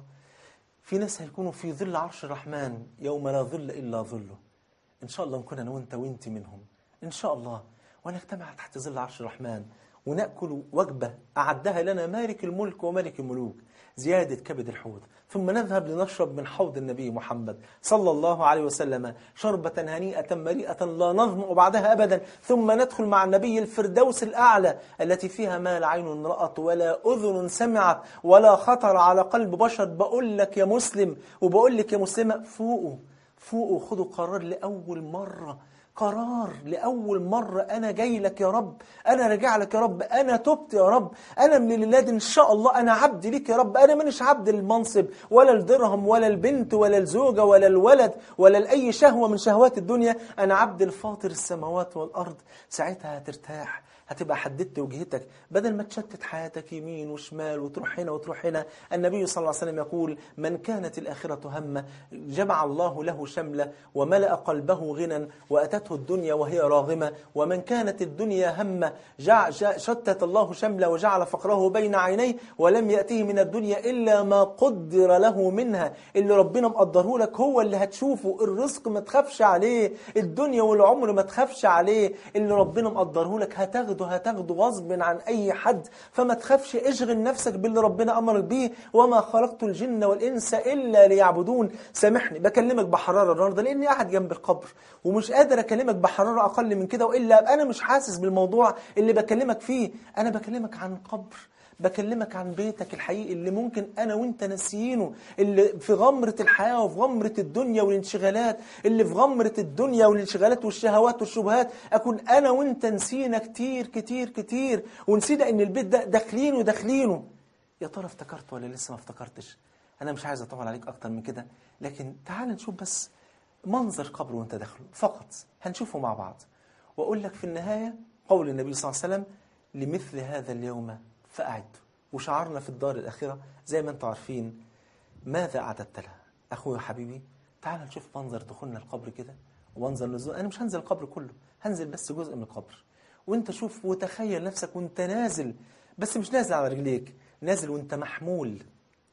في ناس هيكونوا في ظل عرش الرحمن يوم لا ظل إلا ظله إن شاء الله نكون أنا وأنت وأنت منهم إن شاء الله ونجتمع تحت ظل عرش الرحمن ونأكل وجبة أعدها لنا مالك الملك وملك الملوك زيادة كبد الحوت ثم نذهب لنشرب من حوض النبي محمد صلى الله عليه وسلم شربة هنيئة مريئة لا نظمأ بعدها أبدا ثم ندخل مع النبي الفردوس الأعلى التي فيها ما لا عين رأت ولا أذن سمعت ولا خطر على قلب بشر بقول لك يا مسلم وبقول لك يا مسلمة فوقوا فوقوا خدوا قرار لأول مرة قرار لأول مرة أنا جاي لك يا رب أنا راجع لك يا رب أنا تبت يا رب أنا من الولاد إن شاء الله أنا عبد ليك يا رب أنا مانيش عبد للمنصب ولا الدرهم ولا البنت ولا الزوجة ولا الولد ولا لأي شهوة من شهوات الدنيا أنا عبد الفاطر السماوات والأرض ساعتها هترتاح هتبقى حددت وجهتك بدل ما تشتت حياتك يمين وشمال وتروح هنا وتروح هنا النبي صلى الله عليه وسلم يقول من كانت الآخرة همه جمع الله له شمله وملأ قلبه غنى وأتته الدنيا وهي راغمة ومن كانت الدنيا همه جع جع شتت الله شمله وجعل فقره بين عينيه ولم يأته من الدنيا إلا ما قدر له منها اللي ربنا مقدره لك هو اللي هتشوفه الرزق ما تخافش عليه الدنيا والعمر ما تخافش عليه اللي ربنا مقدره لك هتاخده هتاخده غصب عن أي حد فما تخافش اشغل نفسك باللي ربنا أمرك بيه وما خلقت الجن والإنس إلا ليعبدون سامحني بكلمك بحرارة النهارده لأني قاعد جنب القبر ومش قادر أكلمك بحرارة أقل من كده وإلا أنا مش حاسس بالموضوع اللي بكلمك فيه أنا بكلمك عن قبر بكلمك عن بيتك الحقيقي اللي ممكن أنا وإنت ناسيينه اللي في غمرة الحياة وفي غمرة الدنيا والانشغالات اللي في غمرة الدنيا والانشغالات والشهوات والشبهات أكون أنا وإنت نسينا كتير كتير كتير ونسينا إن البيت ده داخلينه داخلينه يا ترى افتكرت ولا لسه ما افتكرتش أنا مش عايز أطول عليك أكتر من كده لكن تعال نشوف بس منظر قبر وانت داخله فقط هنشوفه مع بعض وأقول لك في النهاية قول النبي صلى الله عليه وسلم لمثل هذا اليوم فأعد وشعرنا في الدار الأخيرة زي ما انتم عارفين ماذا أعددت لها أخوي وحبيبي تعال نشوف منظر دخولنا القبر كده ومنظر نزول أنا مش هنزل القبر كله هنزل بس جزء من القبر وانت شوف وتخيل نفسك وانت نازل بس مش نازل على رجليك نازل وانت محمول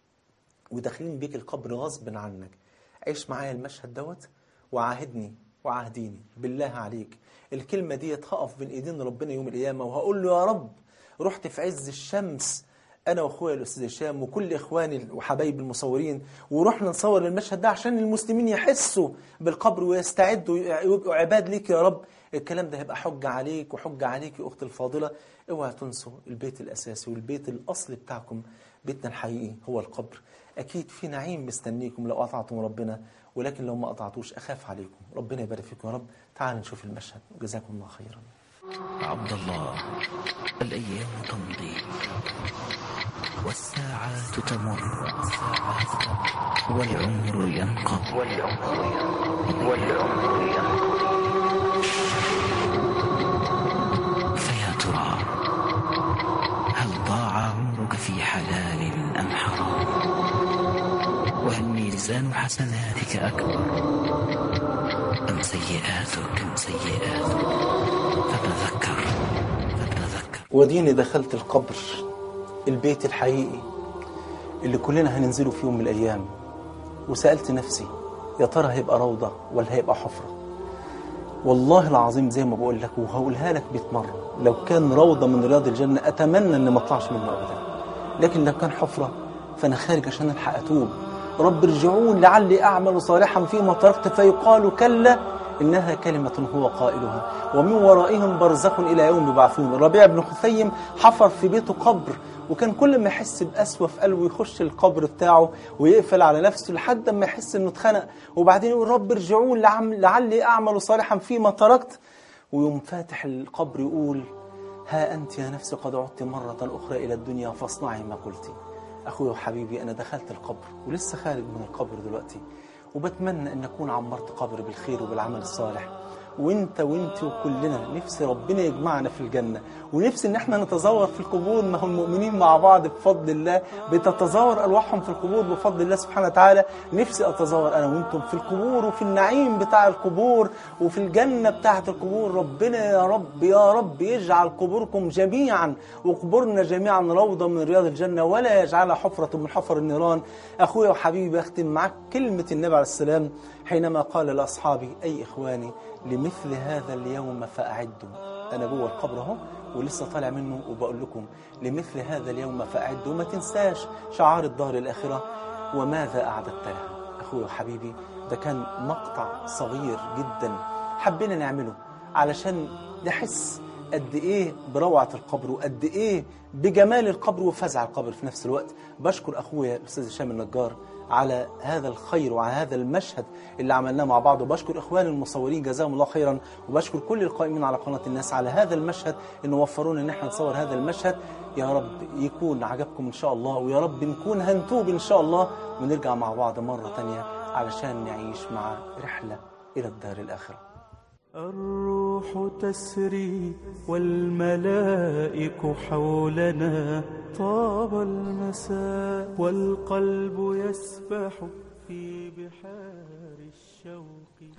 وداخلين بيك القبر غصب عنك عيش معايا المشهد دوت وعاهدني وعاهديني بالله عليك الكلمة دي هقف بين ايدين ربنا يوم القيامة وهقول له يا رب رحت في عز الشمس انا واخويا الاستاذ هشام وكل اخواني وحبايبي المصورين ورحنا نصور المشهد ده عشان المسلمين يحسوا بالقبر ويستعدوا ويبقوا عباد ليك يا رب الكلام ده هيبقى حجة عليك وحجة عليك يا اختي الفاضلة اوعى تنسوا البيت الاساسي والبيت الاصلي بتاعكم بيتنا الحقيقي هو القبر اكيد في نعيم مستنيكم لو قطعتم ربنا ولكن لو ما قطعتوش اخاف عليكم ربنا يبارك فيكم يا رب تعالوا نشوف المشهد وجزاكم الله خيرا عبد الله الأيام تمضي والساعات تمر والعمر ينقضي والعمر ينقضي فيا ترى هل ضاع عمرك في حلال أم حرام وهل ميزان حسناتك أكبر أم سيئاتك أم سيئاتك فتذكر فتذكر وديني دخلت القبر البيت الحقيقي اللي كلنا هننزله في يوم من الأيام وسألت نفسي يا ترى هيبقى روضة ولا هيبقى حفرة والله العظيم زي ما بقول لك وهقولها لك 100 مرة لو كان روضة من رياض الجنة أتمنى أن ما اطلعش منه أبدا لكن لو كان حفرة فأنا خارج عشان ألحق أتوب رب ارجعون لعلي أعمل صالحا فيما تركت فيقال كلا إنها كلمة هو قائلها ومن ورائهم برزخ إلى يوم يبعثون الربيع بن خثيم حفر في بيته قبر وكان كل ما يحس بقسوة في قلبه يخش القبر بتاعه ويقفل على نفسه لحد ما يحس انه اتخنق وبعدين يقول رب ارجعون لعم- لعلي أعمل صالحا فيما تركت ويوم فاتح القبر يقول ها أنت يا نفسي قد عدت مرة أخرى إلى الدنيا فاصنعي ما قلت أخوي وحبيبي أنا دخلت القبر ولسه خارج من القبر دلوقتي وبتمنى أن أكون عمرت قبر بالخير وبالعمل الصالح وانت وانت وكلنا نفسي ربنا يجمعنا في الجنة ونفسي ان احنا نتزور في القبور ما هو المؤمنين مع بعض بفضل الله بتتزور ارواحهم في القبور بفضل الله سبحانه وتعالى نفسي اتزور انا وانتم في القبور وفي النعيم بتاع القبور وفي الجنة بتاعة القبور ربنا يا رب يا رب يجعل قبوركم جميعا وقبورنا جميعا روضة من رياض الجنة ولا يجعلها حفرة من حفر النيران اخويا وحبيبي اختم معك كلمة النبي عليه السلام حينما قال لاصحابه اي اخواني لمثل هذا اليوم فأعدوا أنا جوه القبر أهو ولسه طالع منه وبقول لكم لمثل هذا اليوم فأعدوا ما تنساش شعار الدار الآخرة وماذا أعددت لها أخوي وحبيبي ده كان مقطع صغير جدا حبينا نعمله علشان نحس قد ايه بروعة القبر وقد ايه بجمال القبر وفزع القبر في نفس الوقت بشكر اخويا الاستاذ هشام النجار على هذا الخير وعلى هذا المشهد اللي عملناه مع بعض وبشكر اخواني المصورين جزاهم الله خيرا وبشكر كل القائمين على قناة الناس على هذا المشهد انه وفرونا ان احنا نصور هذا المشهد يا رب يكون عجبكم ان شاء الله ويا رب نكون هنتوب ان شاء الله ونرجع مع بعض مرة تانية علشان نعيش مع رحلة الى الدار الاخره الروح تسري والملائك حولنا طاب المساء والقلب يسبح في بحار الشوق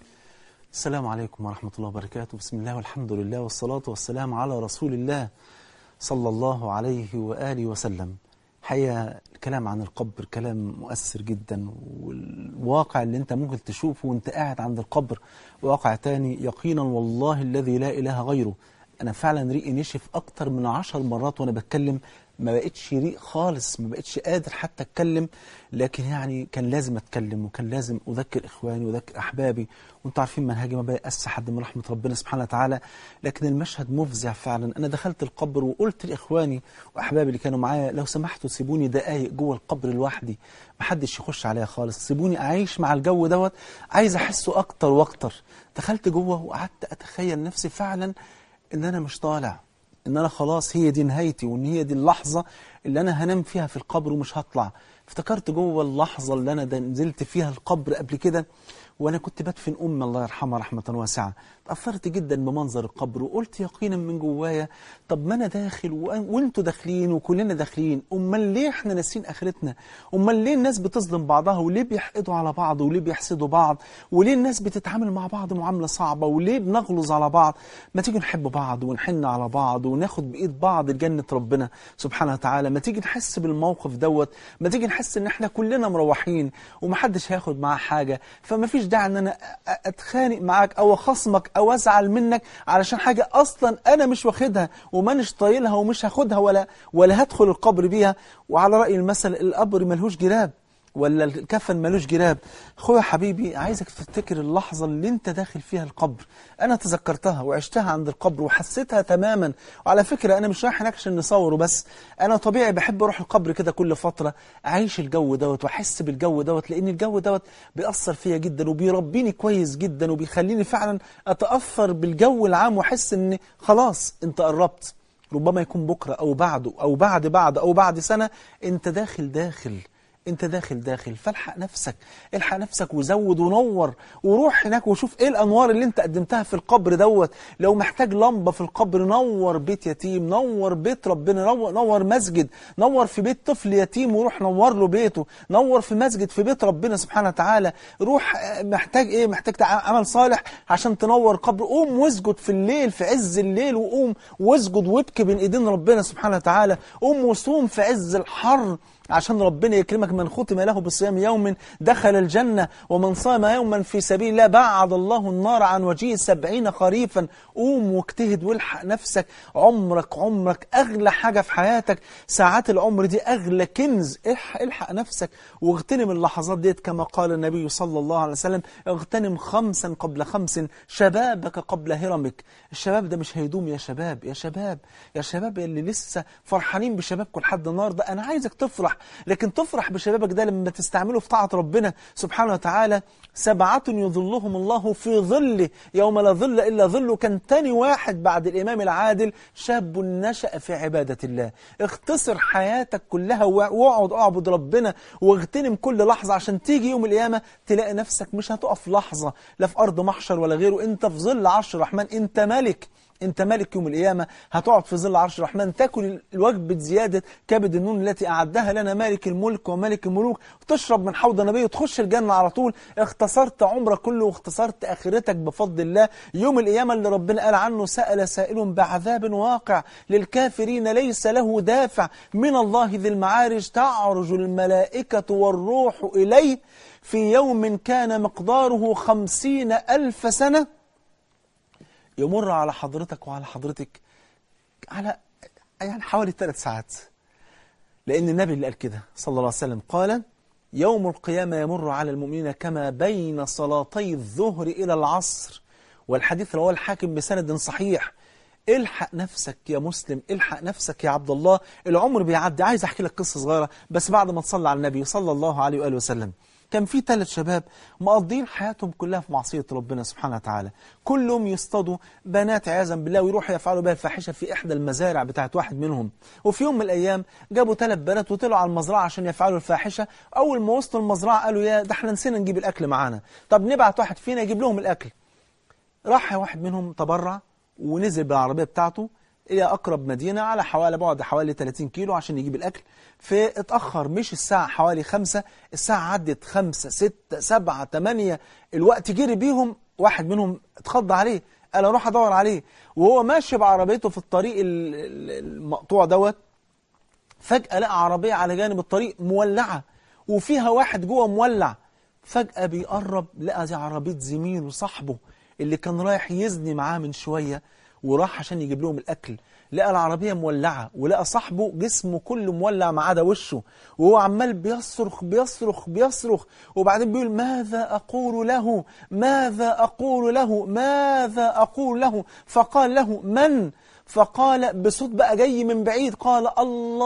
السلام عليكم ورحمة الله وبركاته بسم الله والحمد لله والصلاة والسلام على رسول الله صلى الله عليه وآله وسلم حقيقة الكلام عن القبر كلام مؤثر جدا والواقع اللي انت ممكن تشوفه وانت قاعد عند القبر واقع تاني يقينا والله الذي لا إله غيره أنا فعلا ريقي نشف أكتر من عشر مرات وأنا بتكلم ما بقتش ريق خالص ما بقتش قادر حتى اتكلم لكن يعني كان لازم اتكلم وكان لازم اذكر اخواني واذكر احبابي وانتوا عارفين منهجي ما بيأس حد من رحمه ربنا سبحانه وتعالى لكن المشهد مفزع فعلا انا دخلت القبر وقلت لاخواني واحبابي اللي كانوا معايا لو سمحتوا سيبوني دقايق جوه القبر لوحدي محدش يخش عليا خالص سيبوني اعيش مع الجو دوت عايز احسه اكتر واكتر دخلت جوه وقعدت اتخيل نفسي فعلا ان انا مش طالع ان انا خلاص هي دي نهايتي وان هي دي اللحظة اللي انا هنام فيها في القبر ومش هطلع افتكرت جوه اللحظة اللي انا ده نزلت فيها القبر قبل كده وانا كنت بدفن امي الله يرحمها رحمة واسعة تأثرت جدا بمنظر القبر وقلت يقينا من جوايا طب ما انا داخل وانتوا داخلين وكلنا داخلين امال ليه احنا ناسين اخرتنا امال ليه الناس بتظلم بعضها وليه بيحقدوا على بعض وليه بيحسدوا بعض وليه الناس بتتعامل مع بعض معاملة صعبة وليه بنغلظ على بعض ما تيجي نحب بعض ونحن على بعض وناخد بايد بعض لجنة ربنا سبحانه وتعالى ما تيجي نحس بالموقف دوت ما تيجي نحس ان احنا كلنا مروحين ومحدش هياخد معاه حاجة فما فيش داعي ان انا اتخانق معاك او اخصمك او ازعل منك علشان حاجة اصلا انا مش واخدها ومانيش طايلها ومش هاخدها ولا ولا هدخل القبر بيها وعلى رأي المثل القبر ملهوش جراب ولا الكفن ملوش جراب اخويا حبيبي عايزك تفتكر اللحظة اللي انت داخل فيها القبر انا تذكرتها وعشتها عند القبر وحسيتها تماما وعلى فكرة انا مش رايح هناك عشان نصوره بس انا طبيعي بحب اروح القبر كده كل فترة اعيش الجو دوت واحس بالجو دوت لان الجو دوت بيأثر فيا جدا وبيربيني كويس جدا وبيخليني فعلا اتأثر بالجو العام واحس ان خلاص انت قربت ربما يكون بكرة او بعده او بعد بعد او بعد سنة انت داخل داخل انت داخل داخل فالحق نفسك الحق نفسك وزود ونور وروح هناك وشوف ايه الانوار اللي انت قدمتها في القبر دوت لو محتاج لمبة في القبر نور بيت يتيم نور بيت ربنا نور, نور مسجد نور في بيت طفل يتيم وروح نور له بيته نور في مسجد في بيت ربنا سبحانه وتعالى روح محتاج ايه محتاج عمل صالح عشان تنور قبر قوم واسجد في الليل في عز الليل وقوم واسجد وابكي بين ايدين ربنا سبحانه وتعالى قوم وصوم في عز الحر عشان ربنا يكرمك من ختم له بصيام يوم دخل الجنة ومن صام يوما في سبيل الله بعد الله النار عن وجهه سبعين خريفا قوم واجتهد والحق نفسك عمرك عمرك أغلى حاجة في حياتك ساعات العمر دي أغلى كنز الحق, الحق نفسك واغتنم اللحظات ديت كما قال النبي صلى الله عليه وسلم اغتنم خمسا قبل خمس شبابك قبل هرمك الشباب ده مش هيدوم يا شباب يا شباب يا شباب اللي لسه فرحانين بشبابكم لحد النهارده أنا عايزك تفرح تفرح لكن تفرح بشبابك ده لما تستعمله في طاعة ربنا سبحانه وتعالى سبعة يظلهم الله في ظله يوم لا ظل إلا ظله كان تاني واحد بعد الإمام العادل شاب نشأ في عبادة الله اختصر حياتك كلها واقعد اعبد ربنا واغتنم كل لحظة عشان تيجي يوم القيامة تلاقي نفسك مش هتقف لحظة لا في أرض محشر ولا غيره انت في ظل عرش الرحمن انت ملك انت ملك يوم القيامة هتقعد في ظل عرش الرحمن تاكل الوجبة زيادة كبد النون التي أعدها لنا مالك الملك وملك الملوك وتشرب من حوض النبي وتخش الجنة على طول اختصرت عمرك كله واختصرت آخرتك بفضل الله يوم القيامة اللي ربنا قال عنه سأل سائل بعذاب واقع للكافرين ليس له دافع من الله ذي المعارج تعرج الملائكة والروح إليه في يوم كان مقداره خمسين ألف سنة يمر على حضرتك وعلى حضرتك على يعني حوالي ثلاث ساعات لأن النبي اللي قال كده صلى الله عليه وسلم قال يوم القيامة يمر على المؤمنين كما بين صلاتي الظهر إلى العصر والحديث رواه الحاكم بسند صحيح الحق نفسك يا مسلم الحق نفسك يا عبد الله العمر بيعدي عايز أحكي لك قصة صغيرة بس بعد ما تصلى على النبي صلى الله عليه وآله وسلم كان في ثلاث شباب مقضين حياتهم كلها في معصية ربنا سبحانه وتعالى كلهم يصطادوا بنات عياذا بالله ويروحوا يفعلوا بها الفاحشة في إحدى المزارع بتاعت واحد منهم وفي يوم من الأيام جابوا ثلاث بنات وطلعوا على المزرعة عشان يفعلوا الفاحشة أول ما وصلوا المزرعة قالوا يا ده احنا نسينا نجيب الأكل معانا طب نبعت واحد فينا يجيب لهم الأكل راح واحد منهم تبرع ونزل بالعربية بتاعته إلى أقرب مدينة على حوالي بعد حوالي 30 كيلو عشان يجيب الأكل فاتأخر مش الساعة حوالي خمسة الساعة عدت خمسة ستة سبعة تمانية الوقت جري بيهم واحد منهم اتخض عليه قال أروح أدور عليه وهو ماشي بعربيته في الطريق المقطوع دوت فجأة لقى عربية على جانب الطريق مولعة وفيها واحد جوه مولع فجأة بيقرب لقى دي عربية زميله صاحبه اللي كان رايح يزني معاه من شوية وراح عشان يجيب لهم الأكل لقى العربية مولعة ولقى صاحبه جسمه كله مولع ما عدا وشه وهو عمال بيصرخ بيصرخ بيصرخ وبعدين بيقول ماذا أقول له ماذا أقول له ماذا أقول له فقال له من فقال بصوت بقى جاي من بعيد قال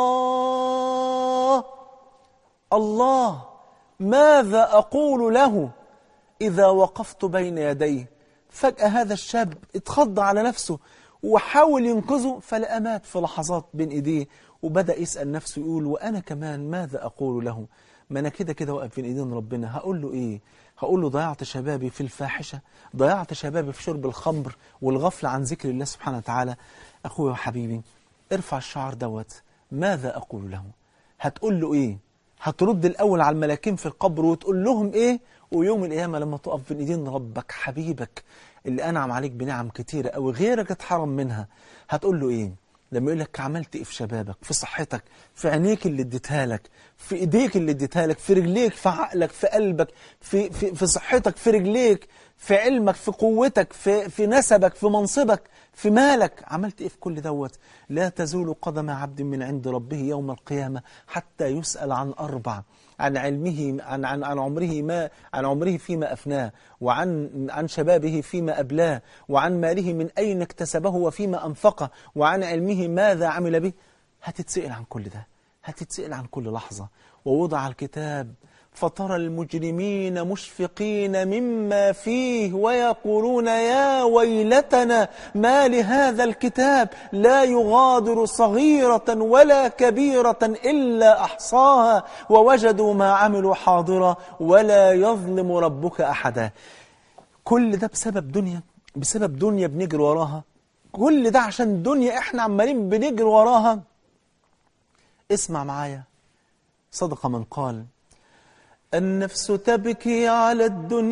الله الله ماذا أقول له إذا وقفت بين يديه فجأة هذا الشاب اتخض على نفسه وحاول ينقذه فلقى مات في لحظات بين ايديه وبدأ يسأل نفسه يقول وأنا كمان ماذا أقول له ما أنا كده كده واقف بين ايدين ربنا هقول له إيه هقول له ضيعت شبابي في الفاحشة ضيعت شبابي في شرب الخمر والغفلة عن ذكر الله سبحانه وتعالى أخويا وحبيبي ارفع الشعر دوت ماذا أقول له هتقول له إيه هترد الأول على الملاكين في القبر وتقول لهم إيه ويوم القيامة لما تقف بين ايدين ربك حبيبك اللي أنعم عليك بنعم كتيرة أو غيرك اتحرم منها هتقول له إيه لما يقول لك عملت إيه في شبابك في صحتك في عينيك اللي اديتها لك في إيديك اللي اديتها لك في رجليك في عقلك في قلبك في, في, في صحتك في رجليك في علمك في قوتك في, في نسبك في منصبك في مالك عملت إيه في كل دوت لا تزول قدم عبد من عند ربه يوم القيامة حتى يسأل عن أربع عن علمه عن عن عن عمره ما عن عمره فيما أفناه وعن عن شبابه فيما أبلاه وعن ماله من أين اكتسبه وفيما أنفقه وعن علمه ماذا عمل به هتتسأل عن كل ده هتتسأل عن كل لحظة ووضع الكتاب فترى المجرمين مشفقين مما فيه ويقولون يا ويلتنا ما لهذا الكتاب لا يغادر صغيرة ولا كبيرة إلا أحصاها ووجدوا ما عملوا حاضرا ولا يظلم ربك أحدا كل ده بسبب دنيا بسبب دنيا بنجري وراها كل ده عشان دنيا احنا عمالين بنجري وراها اسمع معايا صدق من قال النفس تبكي على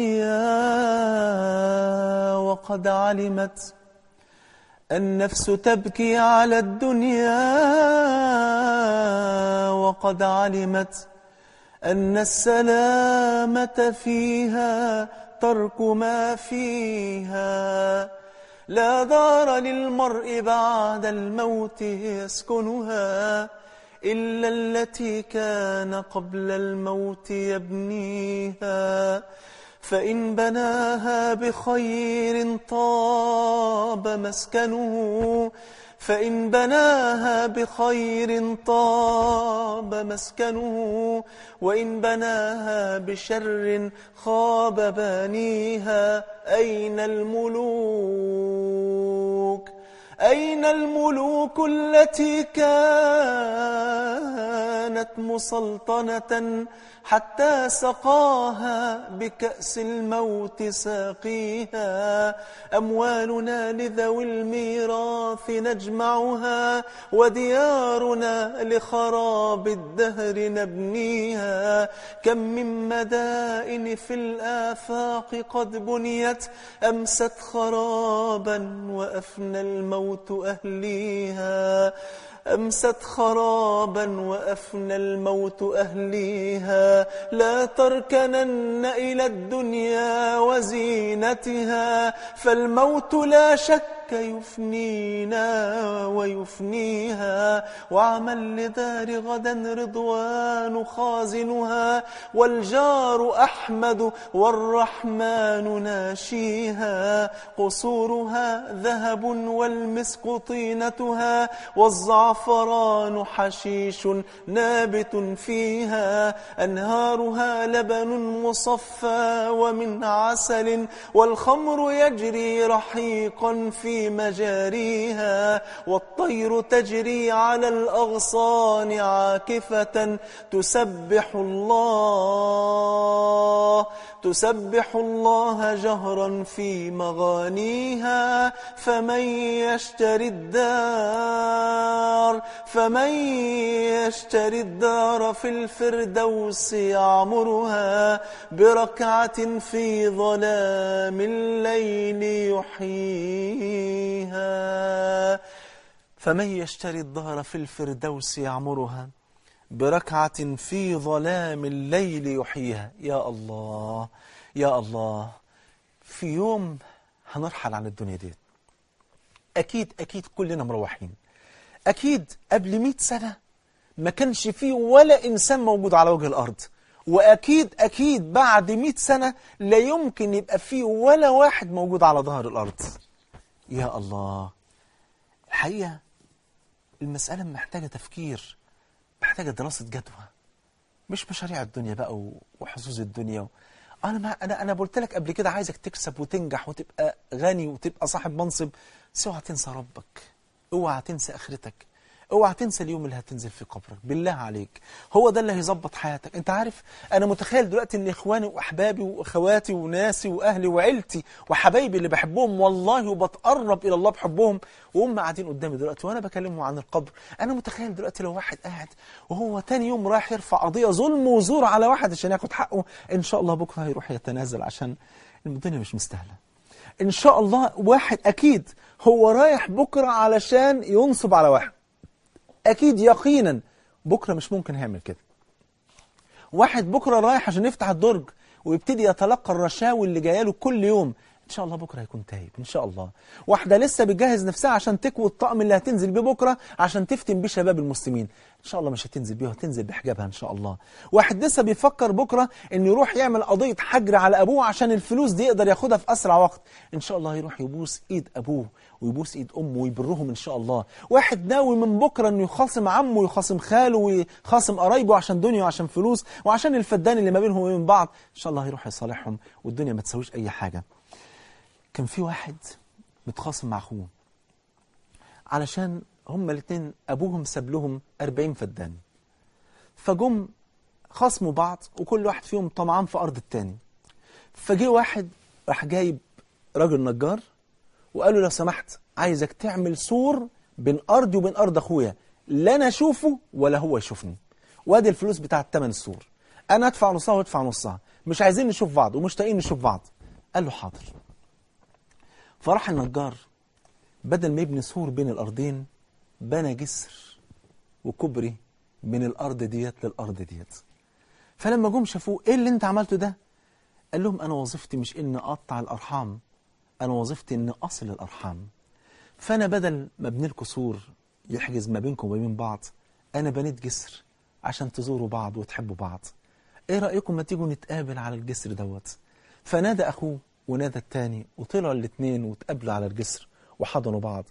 الدنيا وقد علمت النفس تبكي على الدنيا وقد علمت أن السلامة فيها ترك ما فيها لا دار للمرء بعد الموت يسكنها إلا التي كان قبل الموت يبنيها فإن بناها بخير طاب مسكنه فإن بناها بخير طاب مسكنه وإن بناها بشر خاب بانيها أين الملوك أين الملوك التي كانت مسلطنة حتى سقاها بكأس الموت ساقيها أموالنا لذوي الميراث نجمعها وديارنا لخراب الدهر نبنيها كم من مدائن في الآفاق قد بنيت أمست خرابا وأفنى الموت أهليها أمست خرابا وأفنى الموت أهليها لا تركنن إلى الدنيا وزينتها فالموت لا شك يفنينا ويفنيها وعمل لدار غدا رضوان خازنها والجار أحمد والرحمن ناشيها قصورها ذهب والمسك طينتها والزعفران حشيش نابت فيها أنهارها لبن مصفى ومن عسل والخمر يجري رحيقا في مجاريها والطير تجري على الأغصان عاكفة تسبح الله تسبح الله جهرا في مغانيها فمن يشتري الدار فمن يشتري الدار في الفردوس يعمرها بركعة في ظلام الليل يحييها فمن يشتري الدار في الفردوس يعمرها بركعة في ظلام الليل يحييها يا الله يا الله في يوم هنرحل عن الدنيا دي أكيد أكيد كلنا مروحين أكيد قبل مئة سنة ما كانش فيه ولا إنسان موجود على وجه الأرض وأكيد أكيد بعد مئة سنة لا يمكن يبقى فيه ولا واحد موجود على ظهر الأرض يا الله الحقيقة المسألة محتاجة تفكير محتاجة دراسة جدوى مش مشاريع الدنيا بقى و- وحظوظ الدنيا و... انا ما انا انا قلت لك قبل كده عايزك تكسب وتنجح وتبقى غني وتبقى صاحب منصب بس اوعى تنسى ربك اوعى تنسى اخرتك اوعى تنسى اليوم اللي هتنزل في قبرك بالله عليك هو ده اللي هيظبط حياتك انت عارف انا متخيل دلوقتي ان اخواني واحبابي واخواتي وناسي واهلي وعيلتي وحبايبي اللي بحبهم والله وبتقرب الى الله بحبهم وهم قاعدين قدامي دلوقتي وانا بكلمهم عن القبر انا متخيل دلوقتي لو واحد قاعد وهو تاني يوم رايح يرفع قضيه ظلم وزور على واحد عشان ياخد حقه ان شاء الله بكره هيروح يتنازل عشان الدنيا مش مستاهله ان شاء الله واحد اكيد هو رايح بكره علشان ينصب على واحد اكيد يقينا بكره مش ممكن هيعمل كده واحد بكره رايح عشان يفتح الدرج ويبتدي يتلقى الرشاوي اللي جايه له كل يوم ان شاء الله بكره هيكون تايب ان شاء الله واحده لسه بتجهز نفسها عشان تكوي الطقم اللي هتنزل بيه بكره عشان تفتن بيه شباب المسلمين ان شاء الله مش هتنزل بيه هتنزل بحجابها ان شاء الله واحد لسه بيفكر بكره انه يروح يعمل قضيه حجر على ابوه عشان الفلوس دي يقدر ياخدها في اسرع وقت ان شاء الله يروح يبوس ايد ابوه ويبوس ايد امه ويبرهم ان شاء الله واحد ناوي من بكره انه يخاصم عمه ويخاصم خاله ويخاصم قرايبه عشان دنيا وعشان فلوس وعشان الفدان اللي ما بينهم وبين بعض ان شاء الله يروح يصالحهم والدنيا ما تسويش اي حاجه كان في واحد متخاصم مع اخوه علشان هما الاثنين ابوهم ساب لهم 40 فدان فجم خاصموا بعض وكل واحد فيهم طمعان في ارض التاني فجه واحد راح جايب راجل نجار وقال له لو سمحت عايزك تعمل سور بين ارضي وبين ارض اخويا لا انا اشوفه ولا هو يشوفني وادي الفلوس بتاعه ثمن السور انا ادفع نصها وادفع نصها مش عايزين نشوف بعض ومشتاقين نشوف بعض قال له حاضر فراح النجار بدل ما يبني سور بين الارضين بنى جسر وكوبري من الارض ديت للارض ديت فلما جم شافوه ايه اللي انت عملته ده قال لهم انا وظيفتي مش ان اقطع الارحام انا وظيفتي ان اصل الارحام فانا بدل ما ابني لكم سور يحجز ما بينكم وبين بعض انا بنيت جسر عشان تزوروا بعض وتحبوا بعض ايه رايكم ما تيجوا نتقابل على الجسر دوت فنادى اخوه ونادى التاني وطلعوا الاثنين وتقابلوا على الجسر وحضنوا بعض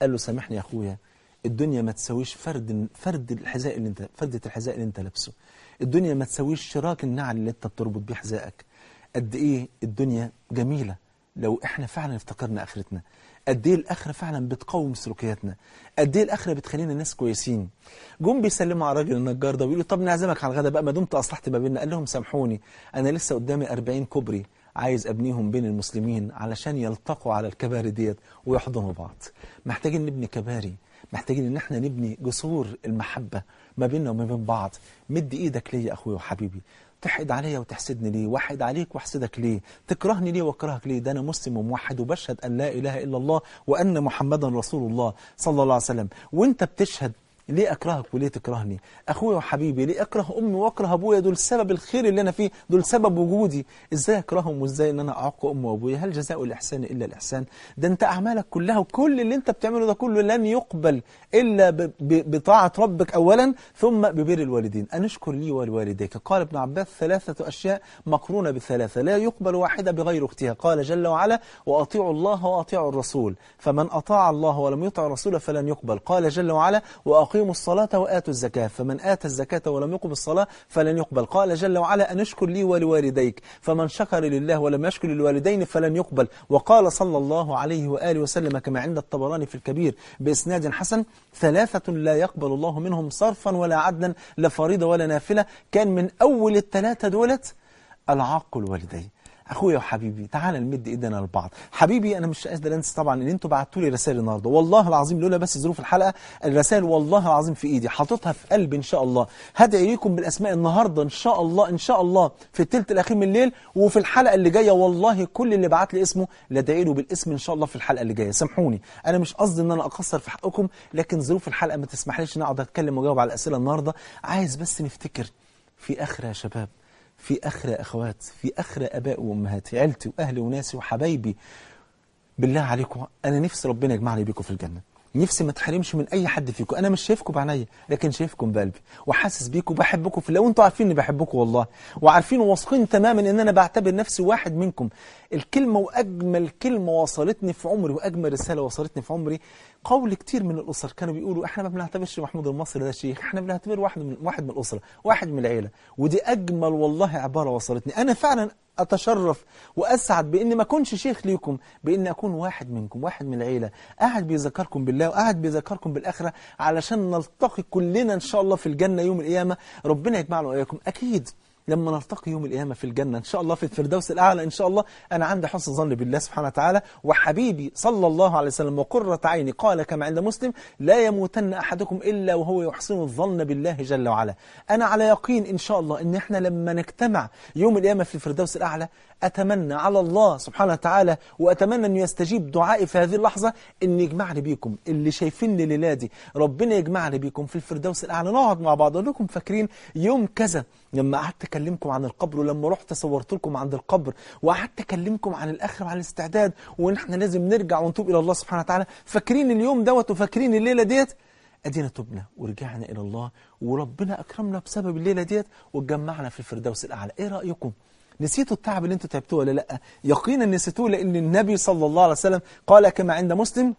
قال له سامحني يا اخويا الدنيا ما تساويش فرد فرد الحذاء اللي انت فردة الحذاء اللي انت لابسه الدنيا ما تساويش شراك النعل اللي انت بتربط بيه حذائك قد ايه الدنيا جميلة لو احنا فعلا افتكرنا اخرتنا قد ايه الاخره فعلا بتقوم سلوكياتنا قد ايه الاخره بتخلينا ناس كويسين جم بيسلموا على الراجل النجار ده ويقولوا طب نعزمك على الغدا بقى ما دمت اصلحت ما بيننا قال لهم سامحوني انا لسه قدامي 40 كوبري عايز ابنيهم بين المسلمين علشان يلتقوا على الكباري ديت ويحضنوا بعض محتاجين نبني كباري محتاجين ان احنا نبني جسور المحبه ما بيننا وما بين بعض مد ايدك ليا يا اخويا وحبيبي تحقد عليا وتحسدني ليه واحد عليك واحسدك ليه تكرهني ليه واكرهك ليه ده انا مسلم وموحد وبشهد ان لا اله الا الله وان محمدا رسول الله صلى الله عليه وسلم وانت بتشهد ليه اكرهك وليه تكرهني اخويا وحبيبي ليه اكره امي واكره ابويا دول سبب الخير اللي انا فيه دول سبب وجودي ازاي اكرههم وازاي ان انا اعق امي وابويا هل جزاء الاحسان الا الاحسان ده انت اعمالك كلها وكل اللي انت بتعمله ده كله لن يقبل الا ب- ب- بطاعه ربك اولا ثم ببر الوالدين ان اشكر لي ولوالديك قال ابن عباس ثلاثه اشياء مقرونه بثلاثه لا يقبل واحده بغير اختها قال جل وعلا واطيعوا الله واطيعوا الرسول فمن اطاع الله ولم يطع الرسول فلن يقبل قال جل وعلا واقيموا الصلاه واتوا الزكاه فمن اتى الزكاه ولم يقم الصلاه فلن يقبل قال جل وعلا ان اشكر لي ولوالديك فمن شكر لله ولم يشكر للوالدين فلن يقبل وقال صلى الله عليه واله وسلم كما عند الطبراني في الكبير باسناد حسن ثلاثه لا يقبل الله منهم صرفا ولا عدلا لا فريضه ولا نافله كان من اول الثلاثه دولت العاق الوالدين اخويا وحبيبي تعال نمد ايدينا لبعض حبيبي انا مش قادر انسى طبعا ان انتوا بعتوا لي رسائل النهارده والله العظيم لولا بس ظروف الحلقه الرسائل والله العظيم في ايدي حاططها في قلبي ان شاء الله هدعي ليكم بالاسماء النهارده ان شاء الله ان شاء الله في الثلث الاخير من الليل وفي الحلقه اللي جايه والله كل اللي بعت لي اسمه لدعي له بالاسم ان شاء الله في الحلقه اللي جايه سامحوني انا مش قصدي ان انا اقصر في حقكم لكن ظروف الحلقه ما تسمحليش ان اقعد اتكلم واجاوب على الاسئله النهارده عايز بس نفتكر في اخره يا شباب في أخرى أخوات في أخرى أباء وأمهات عيلتي وأهلي وناسي وحبايبي بالله عليكم أنا نفسي ربنا يجمعني بيكم في الجنة نفسي ما تحرمش من أي حد فيكم أنا مش شايفكم بعينيا لكن شايفكم بقلبي وحاسس بيكم وبحبكم في الله وأنتوا عارفين إني بحبكم والله وعارفين وواثقين تماما إن أنا بعتبر نفسي واحد منكم الكلمة وأجمل كلمة وصلتني في عمري وأجمل رسالة وصلتني في عمري قول كتير من الأسر كانوا بيقولوا إحنا ما بنعتبرش محمود المصري ده شيخ إحنا بنعتبر واحد من واحد من الأسرة واحد من العيلة ودي أجمل والله عبارة وصلتني أنا فعلا أتشرف وأسعد بإني ما أكونش شيخ ليكم بإني أكون واحد منكم واحد من العيلة قاعد بيذكركم بالله وقاعد بيذكركم بالآخرة علشان نلتقي كلنا إن شاء الله في الجنة يوم القيامة ربنا يجمعنا وإياكم أكيد لما نلتقي يوم القيامة في الجنة إن شاء الله في الفردوس الأعلى إن شاء الله أنا عندي حسن ظن بالله سبحانه وتعالى وحبيبي صلى الله عليه وسلم وقرة عيني قال كما عند مسلم لا يموتن أحدكم إلا وهو يحسن الظن بالله جل وعلا أنا على يقين إن شاء الله إن إحنا لما نجتمع يوم القيامة في الفردوس الأعلى أتمنى على الله سبحانه وتعالى وأتمنى أن يستجيب دعائي في هذه اللحظة أن يجمعني بيكم اللي شايفيني ليلادي ربنا يجمعني بيكم في الفردوس الأعلى نقعد مع بعض أقول لكم فاكرين يوم كذا لما قعدت أكلمكم عن القبر ولما رحت صورت لكم عند القبر وقعدت أكلمكم عن الآخرة وعن الاستعداد وإن إحنا لازم نرجع ونتوب إلى الله سبحانه وتعالى فاكرين اليوم دوت وفاكرين الليلة ديت أدينا تبنا ورجعنا إلى الله وربنا أكرمنا بسبب الليلة ديت واتجمعنا في الفردوس الأعلى إيه رأيكم؟ نسيتوا التعب اللي انتوا تعبتوه ولا لا يقينا نسيتوه لان النبي صلى الله عليه وسلم قال كما عند مسلم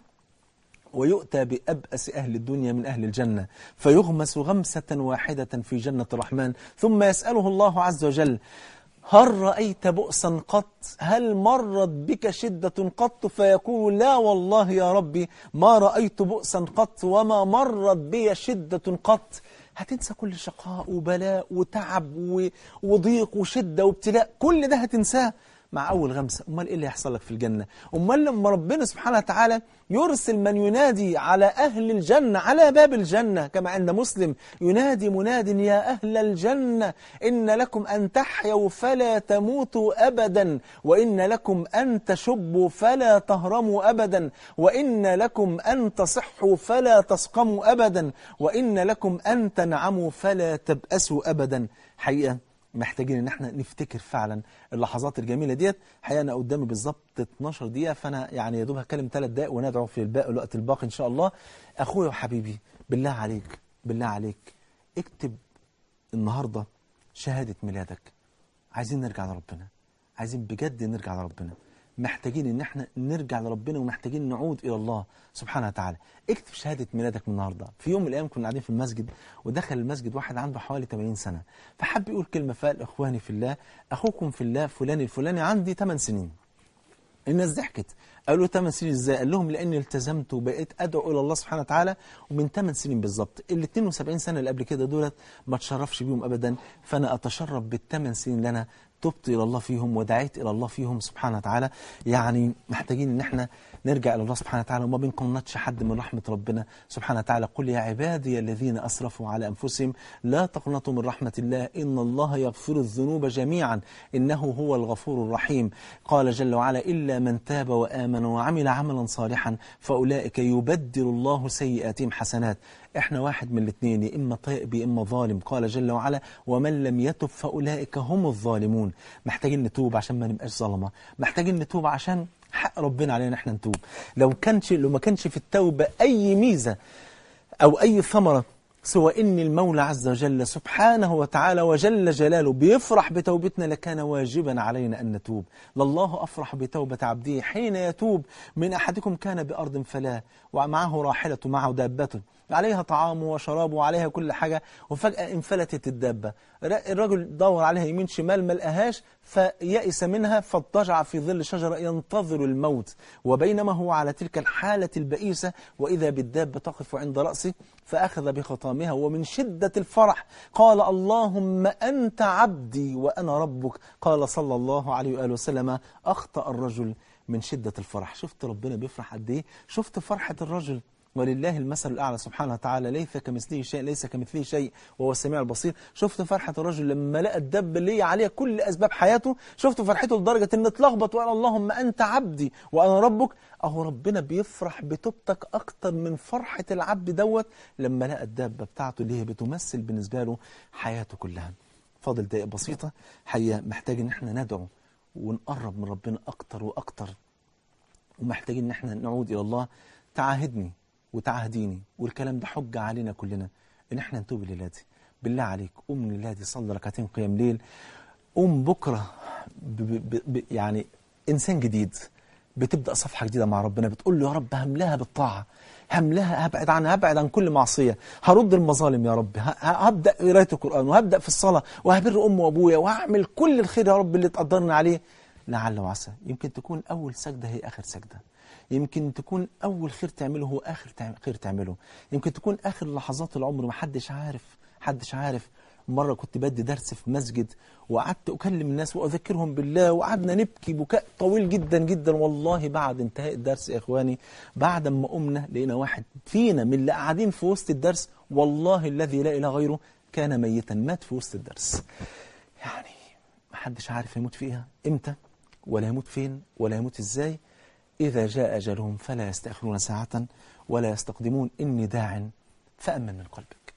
ويؤتى بأبأس أهل الدنيا من أهل الجنة فيغمس غمسة واحدة في جنة الرحمن ثم يسأله الله عز وجل هل رأيت بؤسا قط هل مرت بك شدة قط فيقول لا والله يا ربي ما رأيت بؤسا قط وما مرت بي شدة قط هتنسى كل شقاء وبلاء وتعب و- وضيق وشدة وابتلاء كل ده هتنساه مع أول غمسة أمال إيه اللي يحصل لك في الجنة أمال لما ربنا سبحانه وتعالى يرسل من ينادي على أهل الجنة على باب الجنة كما عند مسلم ينادي مناد يا أهل الجنة إن لكم أن تحيوا فلا تموتوا أبدا وإن لكم أن تشبوا فلا تهرموا أبدا وإن لكم أن تصحوا فلا تسقموا أبدا وإن لكم أن تنعموا فلا تبأسوا أبدا حقيقة محتاجين ان احنا نفتكر فعلا اللحظات الجميله ديت حقيقه انا قدامي بالظبط 12 دقيقه فانا يعني يا دوب هتكلم 3 دقائق وندعو في الباقي الوقت الباقي ان شاء الله اخويا وحبيبي بالله عليك بالله عليك اكتب النهارده شهاده ميلادك عايزين نرجع لربنا عايزين بجد نرجع لربنا محتاجين ان احنا نرجع لربنا ومحتاجين نعود الى الله سبحانه وتعالى اكتب شهاده ميلادك من النهارده في يوم من الايام كنا قاعدين في المسجد ودخل المسجد واحد عنده حوالي 80 سنه فحب يقول كلمه فقال اخواني في الله اخوكم في الله فلان الفلاني عندي 8 سنين الناس ضحكت قالوا له 8 سنين ازاي قال لهم لاني التزمت وبقيت ادعو الى الله سبحانه وتعالى ومن 8 سنين بالظبط ال 72 سنه اللي قبل كده دولت ما اتشرفش بيهم ابدا فانا اتشرف بالثمان سنين اللي انا تبت الى الله فيهم ودعيت الى الله فيهم سبحانه وتعالى يعني محتاجين ان احنا نرجع الى الله سبحانه وتعالى وما بنقنطش حد من رحمه ربنا سبحانه وتعالى قل يا عبادي الذين اسرفوا على انفسهم لا تقنطوا من رحمه الله ان الله يغفر الذنوب جميعا انه هو الغفور الرحيم قال جل وعلا الا من تاب وامن وعمل عملا صالحا فاولئك يبدل الله سيئاتهم حسنات احنا واحد من الاثنين يا اما طيب يا اما ظالم قال جل وعلا ومن لم يتب فاولئك هم الظالمون محتاجين نتوب عشان ما نبقاش ظلمه محتاجين نتوب عشان حق ربنا علينا احنا نتوب لو كانش لو ما كانش في التوبه اي ميزه او اي ثمره سوى ان المولى عز وجل سبحانه وتعالى وجل جلاله بيفرح بتوبتنا لكان واجبا علينا ان نتوب لله افرح بتوبه عبده حين يتوب من احدكم كان بارض فلا ومعه راحله معه دابته عليها طعامه وشرابه وعليها كل حاجة وفجأة انفلتت الدابة الرجل دور عليها يمين شمال ما لقاهاش فيأس منها فاضطجع في ظل شجرة ينتظر الموت وبينما هو على تلك الحالة البئيسة وإذا بالدابة تقف عند رأسه فأخذ بخطامها ومن شدة الفرح قال اللهم أنت عبدي وأنا ربك قال صلى الله عليه وآله وسلم أخطأ الرجل من شدة الفرح شفت ربنا بيفرح قد إيه شفت فرحة الرجل ولله المثل الأعلى سبحانه وتعالى ليس كمثله شيء ليس كمثله شيء وهو السميع البصير شفت فرحة الرجل لما لقى الدب اللي هي عليها كل أسباب حياته شفت فرحته لدرجة أن اتلخبط وقال اللهم أنت عبدي وأنا ربك أهو ربنا بيفرح بتوبتك أكتر من فرحة العبد دوت لما لقى الدابة بتاعته اللي هي بتمثل بالنسبة له حياته كلها فاضل دقائق بسيطة حقيقة محتاج ان احنا ندعو ونقرب من ربنا أكتر وأكتر ومحتاجين ان احنا نعود إلى الله تعاهدني وتعهديني والكلام ده حجة علينا كلنا ان احنا نتوب الليلة دي بالله عليك قوم من الليلة دي صلي ركعتين قيام ليل قوم بكرة ب ب ب يعني إنسان جديد بتبدأ صفحة جديدة مع ربنا بتقول له يا رب هملاها بالطاعة هملاها هبعد عنها هبعد عن كل معصية هرد المظالم يا رب ه- هبدأ قراية القرآن وهبدأ في الصلاة وهبر أمي وأبويا وهعمل كل الخير يا رب اللي تقدرنا عليه لعل وعسى يمكن تكون أول سجدة هي آخر سجدة يمكن تكون أول خير تعمله هو آخر تع- خير تعمله يمكن تكون آخر لحظات العمر محدش عارف محدش عارف مرة كنت بدي درس في مسجد وقعدت أكلم الناس وأذكرهم بالله وقعدنا نبكي بكاء طويل جدا جدا والله بعد انتهاء الدرس يا إخواني بعد ما قمنا لقينا واحد فينا من اللي قاعدين في وسط الدرس والله الذي لا إله غيره كان ميتا مات في وسط الدرس يعني محدش عارف يموت فيها إمتى ولا يموت فين ولا يموت إزاي إذا جاء أجلهم فلا يستأخرون ساعة ولا يستقدمون إني داع فأمن من قلبك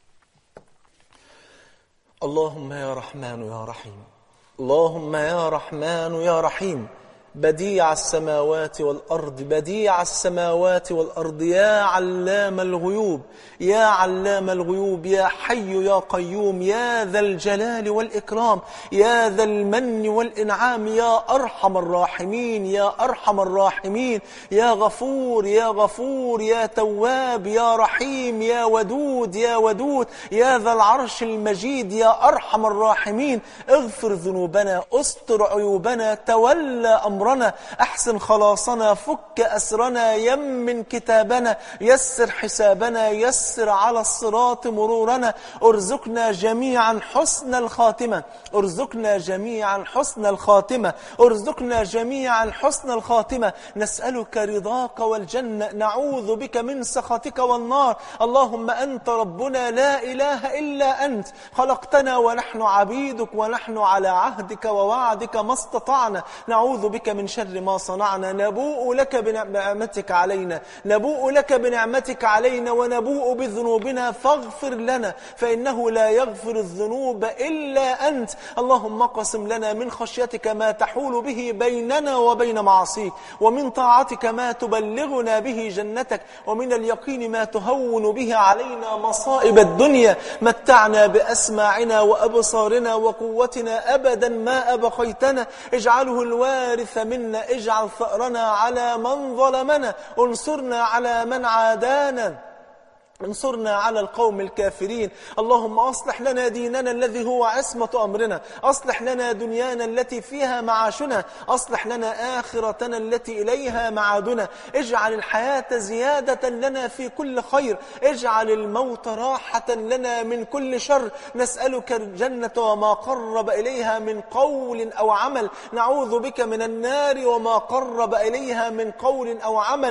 اللهم يا رحمن يا رحيم اللهم يا رحمن يا رحيم بديع السماوات والأرض بديع السماوات والأرض يا علام الغيوب يا علام الغيوب يا حي يا قيوم يا ذا الجلال والإكرام يا ذا المن والإنعام يا أرحم الراحمين يا أرحم الراحمين يا غفور يا غفور يا تواب يا رحيم يا ودود يا ودود يا ذا العرش المجيد يا أرحم الراحمين اغفر ذنوبنا استر عيوبنا تولى أمرنا أحسن خلاصنا فك أسرنا يمن كتابنا يسر حسابنا يسر على الصراط مرورنا ارزقنا جميعا حسن الخاتمة ارزقنا جميعا حسن الخاتمة ارزقنا جميعا حسن الخاتمة نسألك رضاك والجنة نعوذ بك من سخطك والنار اللهم أنت ربنا لا إله إلا أنت خلقتنا ونحن عبيدك ونحن على عهدك ووعدك ما استطعنا نعوذ بك من شر ما صنعنا نبوء لك بنعمتك علينا نبوء لك بنعمتك علينا ونبوء بذنوبنا فاغفر لنا فإنه لا يغفر الذنوب إلا أنت اللهم اقسم لنا من خشيتك ما تحول به بيننا وبين معصيك ومن طاعتك ما تبلغنا به جنتك ومن اليقين ما تهون به علينا مصائب الدنيا متعنا بأسماعنا وأبصارنا وقوتنا أبدا ما أبقيتنا اجعله الوارث ليس منا اجعل ثأرنا على من ظلمنا انصرنا على من عادانا انصرنا على القوم الكافرين اللهم أصلح لنا ديننا الذي هو عصمة أمرنا أصلح لنا دنيانا التي فيها معاشنا أصلح لنا آخرتنا التي إليها معادنا اجعل الحياة زيادة لنا في كل خير اجعل الموت راحة لنا من كل شر نسألك الجنة وما قرب إليها من قول أو عمل نعوذ بك من النار وما قرب إليها من قول أو عمل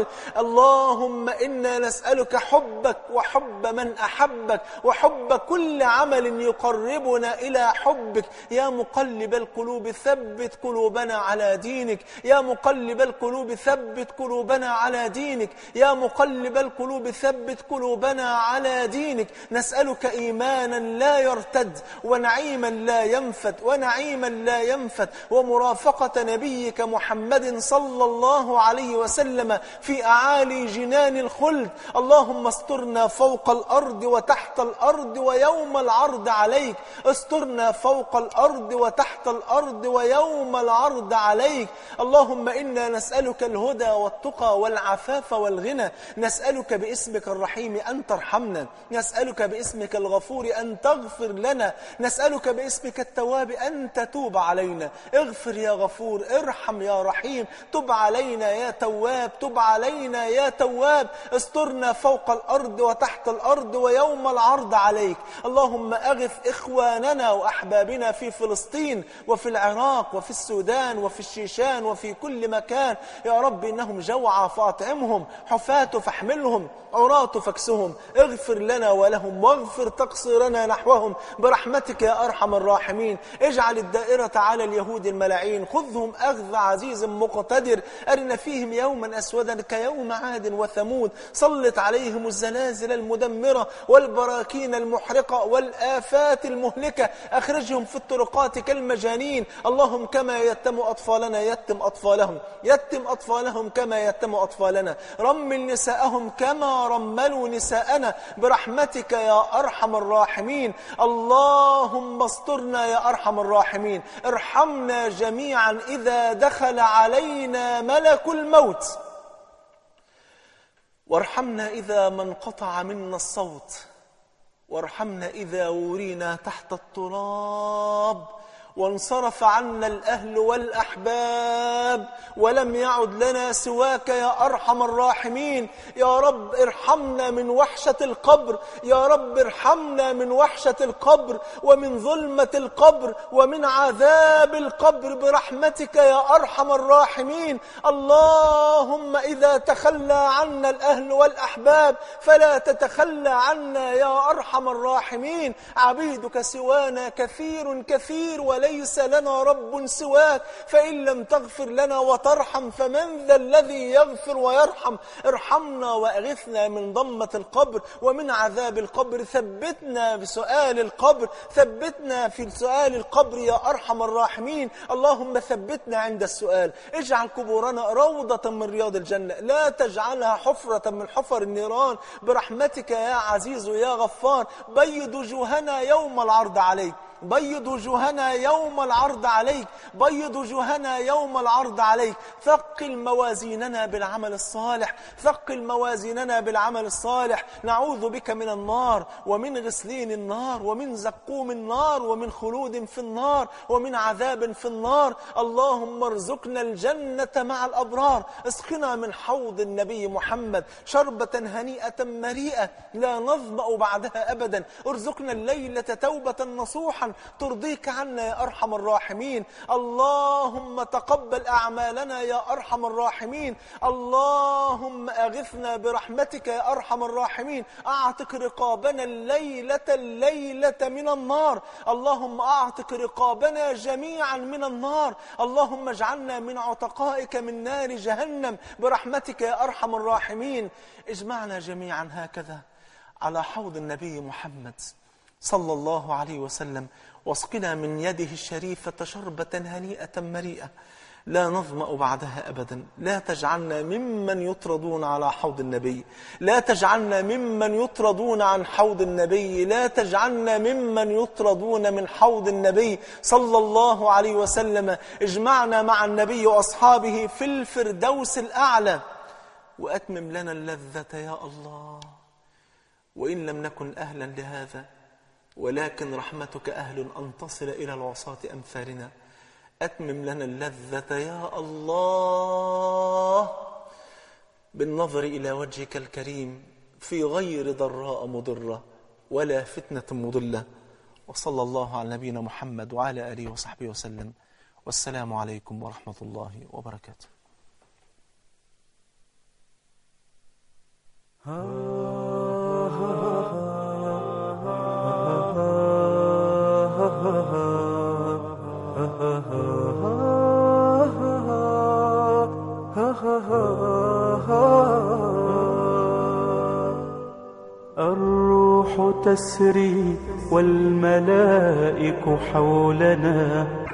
اللهم إنا نسألك حبك وحب من أحبك وحب كل عمل يقربنا إلى حبك يا مقلب القلوب ثبت قلوبنا على دينك يا مقلب القلوب ثبت قلوبنا على دينك يا مقلب القلوب ثبت قلوبنا على دينك نسألك إيمانا لا يرتد ونعيما لا ينفد ونعيما لا ينفد ومرافقة نبيك محمد صلى الله عليه وسلم في أعالي جنان الخلد اللهم استرنا فوق الأرض وتحت الأرض ويوم العرض عليك استرنا فوق الأرض وتحت الأرض ويوم العرض عليك اللهم إنا نسألك الهدى والتقى والعفاف والغنى نسألك باسمك الرحيم أن ترحمنا نسألك باسمك الغفور أن تغفر لنا نسألك باسمك التواب أن تتوب علينا اغفر يا غفور ارحم يا رحيم تب علينا يا تواب تب علينا يا تواب استرنا فوق الأرض وتحت الأرض ويوم العرض عليك اللهم أغث إخواننا وأحبابنا في فلسطين وفي العراق وفي السودان وفي الشيشان وفي كل مكان يا رب إنهم جوعى فأطعمهم حفاة فاحملهم عراة فاكسهم اغفر لنا ولهم واغفر تقصيرنا نحوهم برحمتك يا أرحم الراحمين اجعل الدائرة على اليهود الملاعين خذهم أخذ عزيز مقتدر أرنا فيهم يوما أسودا كيوم عاد وثمود سلط عليهم الزلازل المدمرة والبراكين المحرقة والآفات المهلكة أخرجهم في الطرقات كالمجانين اللهم كما يتم أطفالنا يتم أطفالهم يتم أطفالهم كما يتم أطفالنا رمل نساءهم كما رملوا نساءنا برحمتك يا أرحم الراحمين اللهم استرنا يا أرحم الراحمين ارحمنا جميعا إذا دخل علينا ملك الموت وارحمنا إذا ما انقطع منا الصوت وارحمنا إذا ورينا تحت التراب وانصرف عنا الأهل والأحباب ولم يعد لنا سواك يا أرحم الراحمين يا رب ارحمنا من وحشة القبر يا رب ارحمنا من وحشة القبر ومن ظلمة القبر ومن عذاب القبر برحمتك يا أرحم الراحمين اللهم إذا تخلى عنا الأهل والأحباب فلا تتخلى عنا يا أرحم الراحمين عبيدك سوانا كثير كثير وليس لنا رب سواك فإن لم تغفر لنا وترحم فمن ذا الذي يغفر ويرحم ارحمنا وأغثنا من ضمة القبر ومن عذاب القبر ثبتنا بسؤال القبر ثبتنا في سؤال القبر يا أرحم الراحمين اللهم ثبتنا عند السؤال اجعل قبورنا روضة من رياض الجنة لا تجعلها حفرة من حفر النيران برحمتك يا عزيز يا غفار بيض وجوهنا يوم العرض عليك بيض وجوهنا يوم العرض عليك بيض وجوهنا يوم العرض عليك ثقل موازيننا بالعمل الصالح ثقل موازيننا بالعمل الصالح نعوذ بك من النار ومن غسلين النار ومن زقوم النار ومن خلود في النار ومن عذاب في النار اللهم ارزقنا الجنة مع الأبرار اسقنا من حوض النبي محمد شربة هنيئة مريئة لا نظمأ بعدها أبدا ارزقنا الليلة توبة نصوحا ترضيك عنا يا أرحم الراحمين اللهم تقبل أعمالنا يا أرحم الراحمين اللهم أغثنا برحمتك يا أرحم الراحمين أعتق رقابنا الليلة الليلة من النار اللهم أعتق رقابنا جميعا من النار اللهم اجعلنا من عتقائك من نار جهنم برحمتك يا أرحم الراحمين اجمعنا جميعا هكذا على حوض النبي محمد صلى الله عليه وسلم واسقنا من يده الشريفة شربة هنيئة مريئة لا نظمأ بعدها أبدا لا تجعلنا ممن يطردون على حوض النبي لا تجعلنا ممن يطردون عن حوض النبي لا تجعلنا ممن يطردون من حوض النبي صلى الله عليه وسلم اجمعنا مع النبي وأصحابه في الفردوس الأعلى وأتمم لنا اللذة يا الله وإن لم نكن أهلا لهذا ولكن رحمتك أهل أن تصل إلى العصاة أمثالنا أتمم لنا اللذة يا الله بالنظر إلى وجهك الكريم في غير ضراء مضرة ولا فتنة مضلة وصلى الله على نبينا محمد وعلى آله وصحبه وسلم والسلام عليكم ورحمة الله وبركاته الروح تسري والملائك حولنا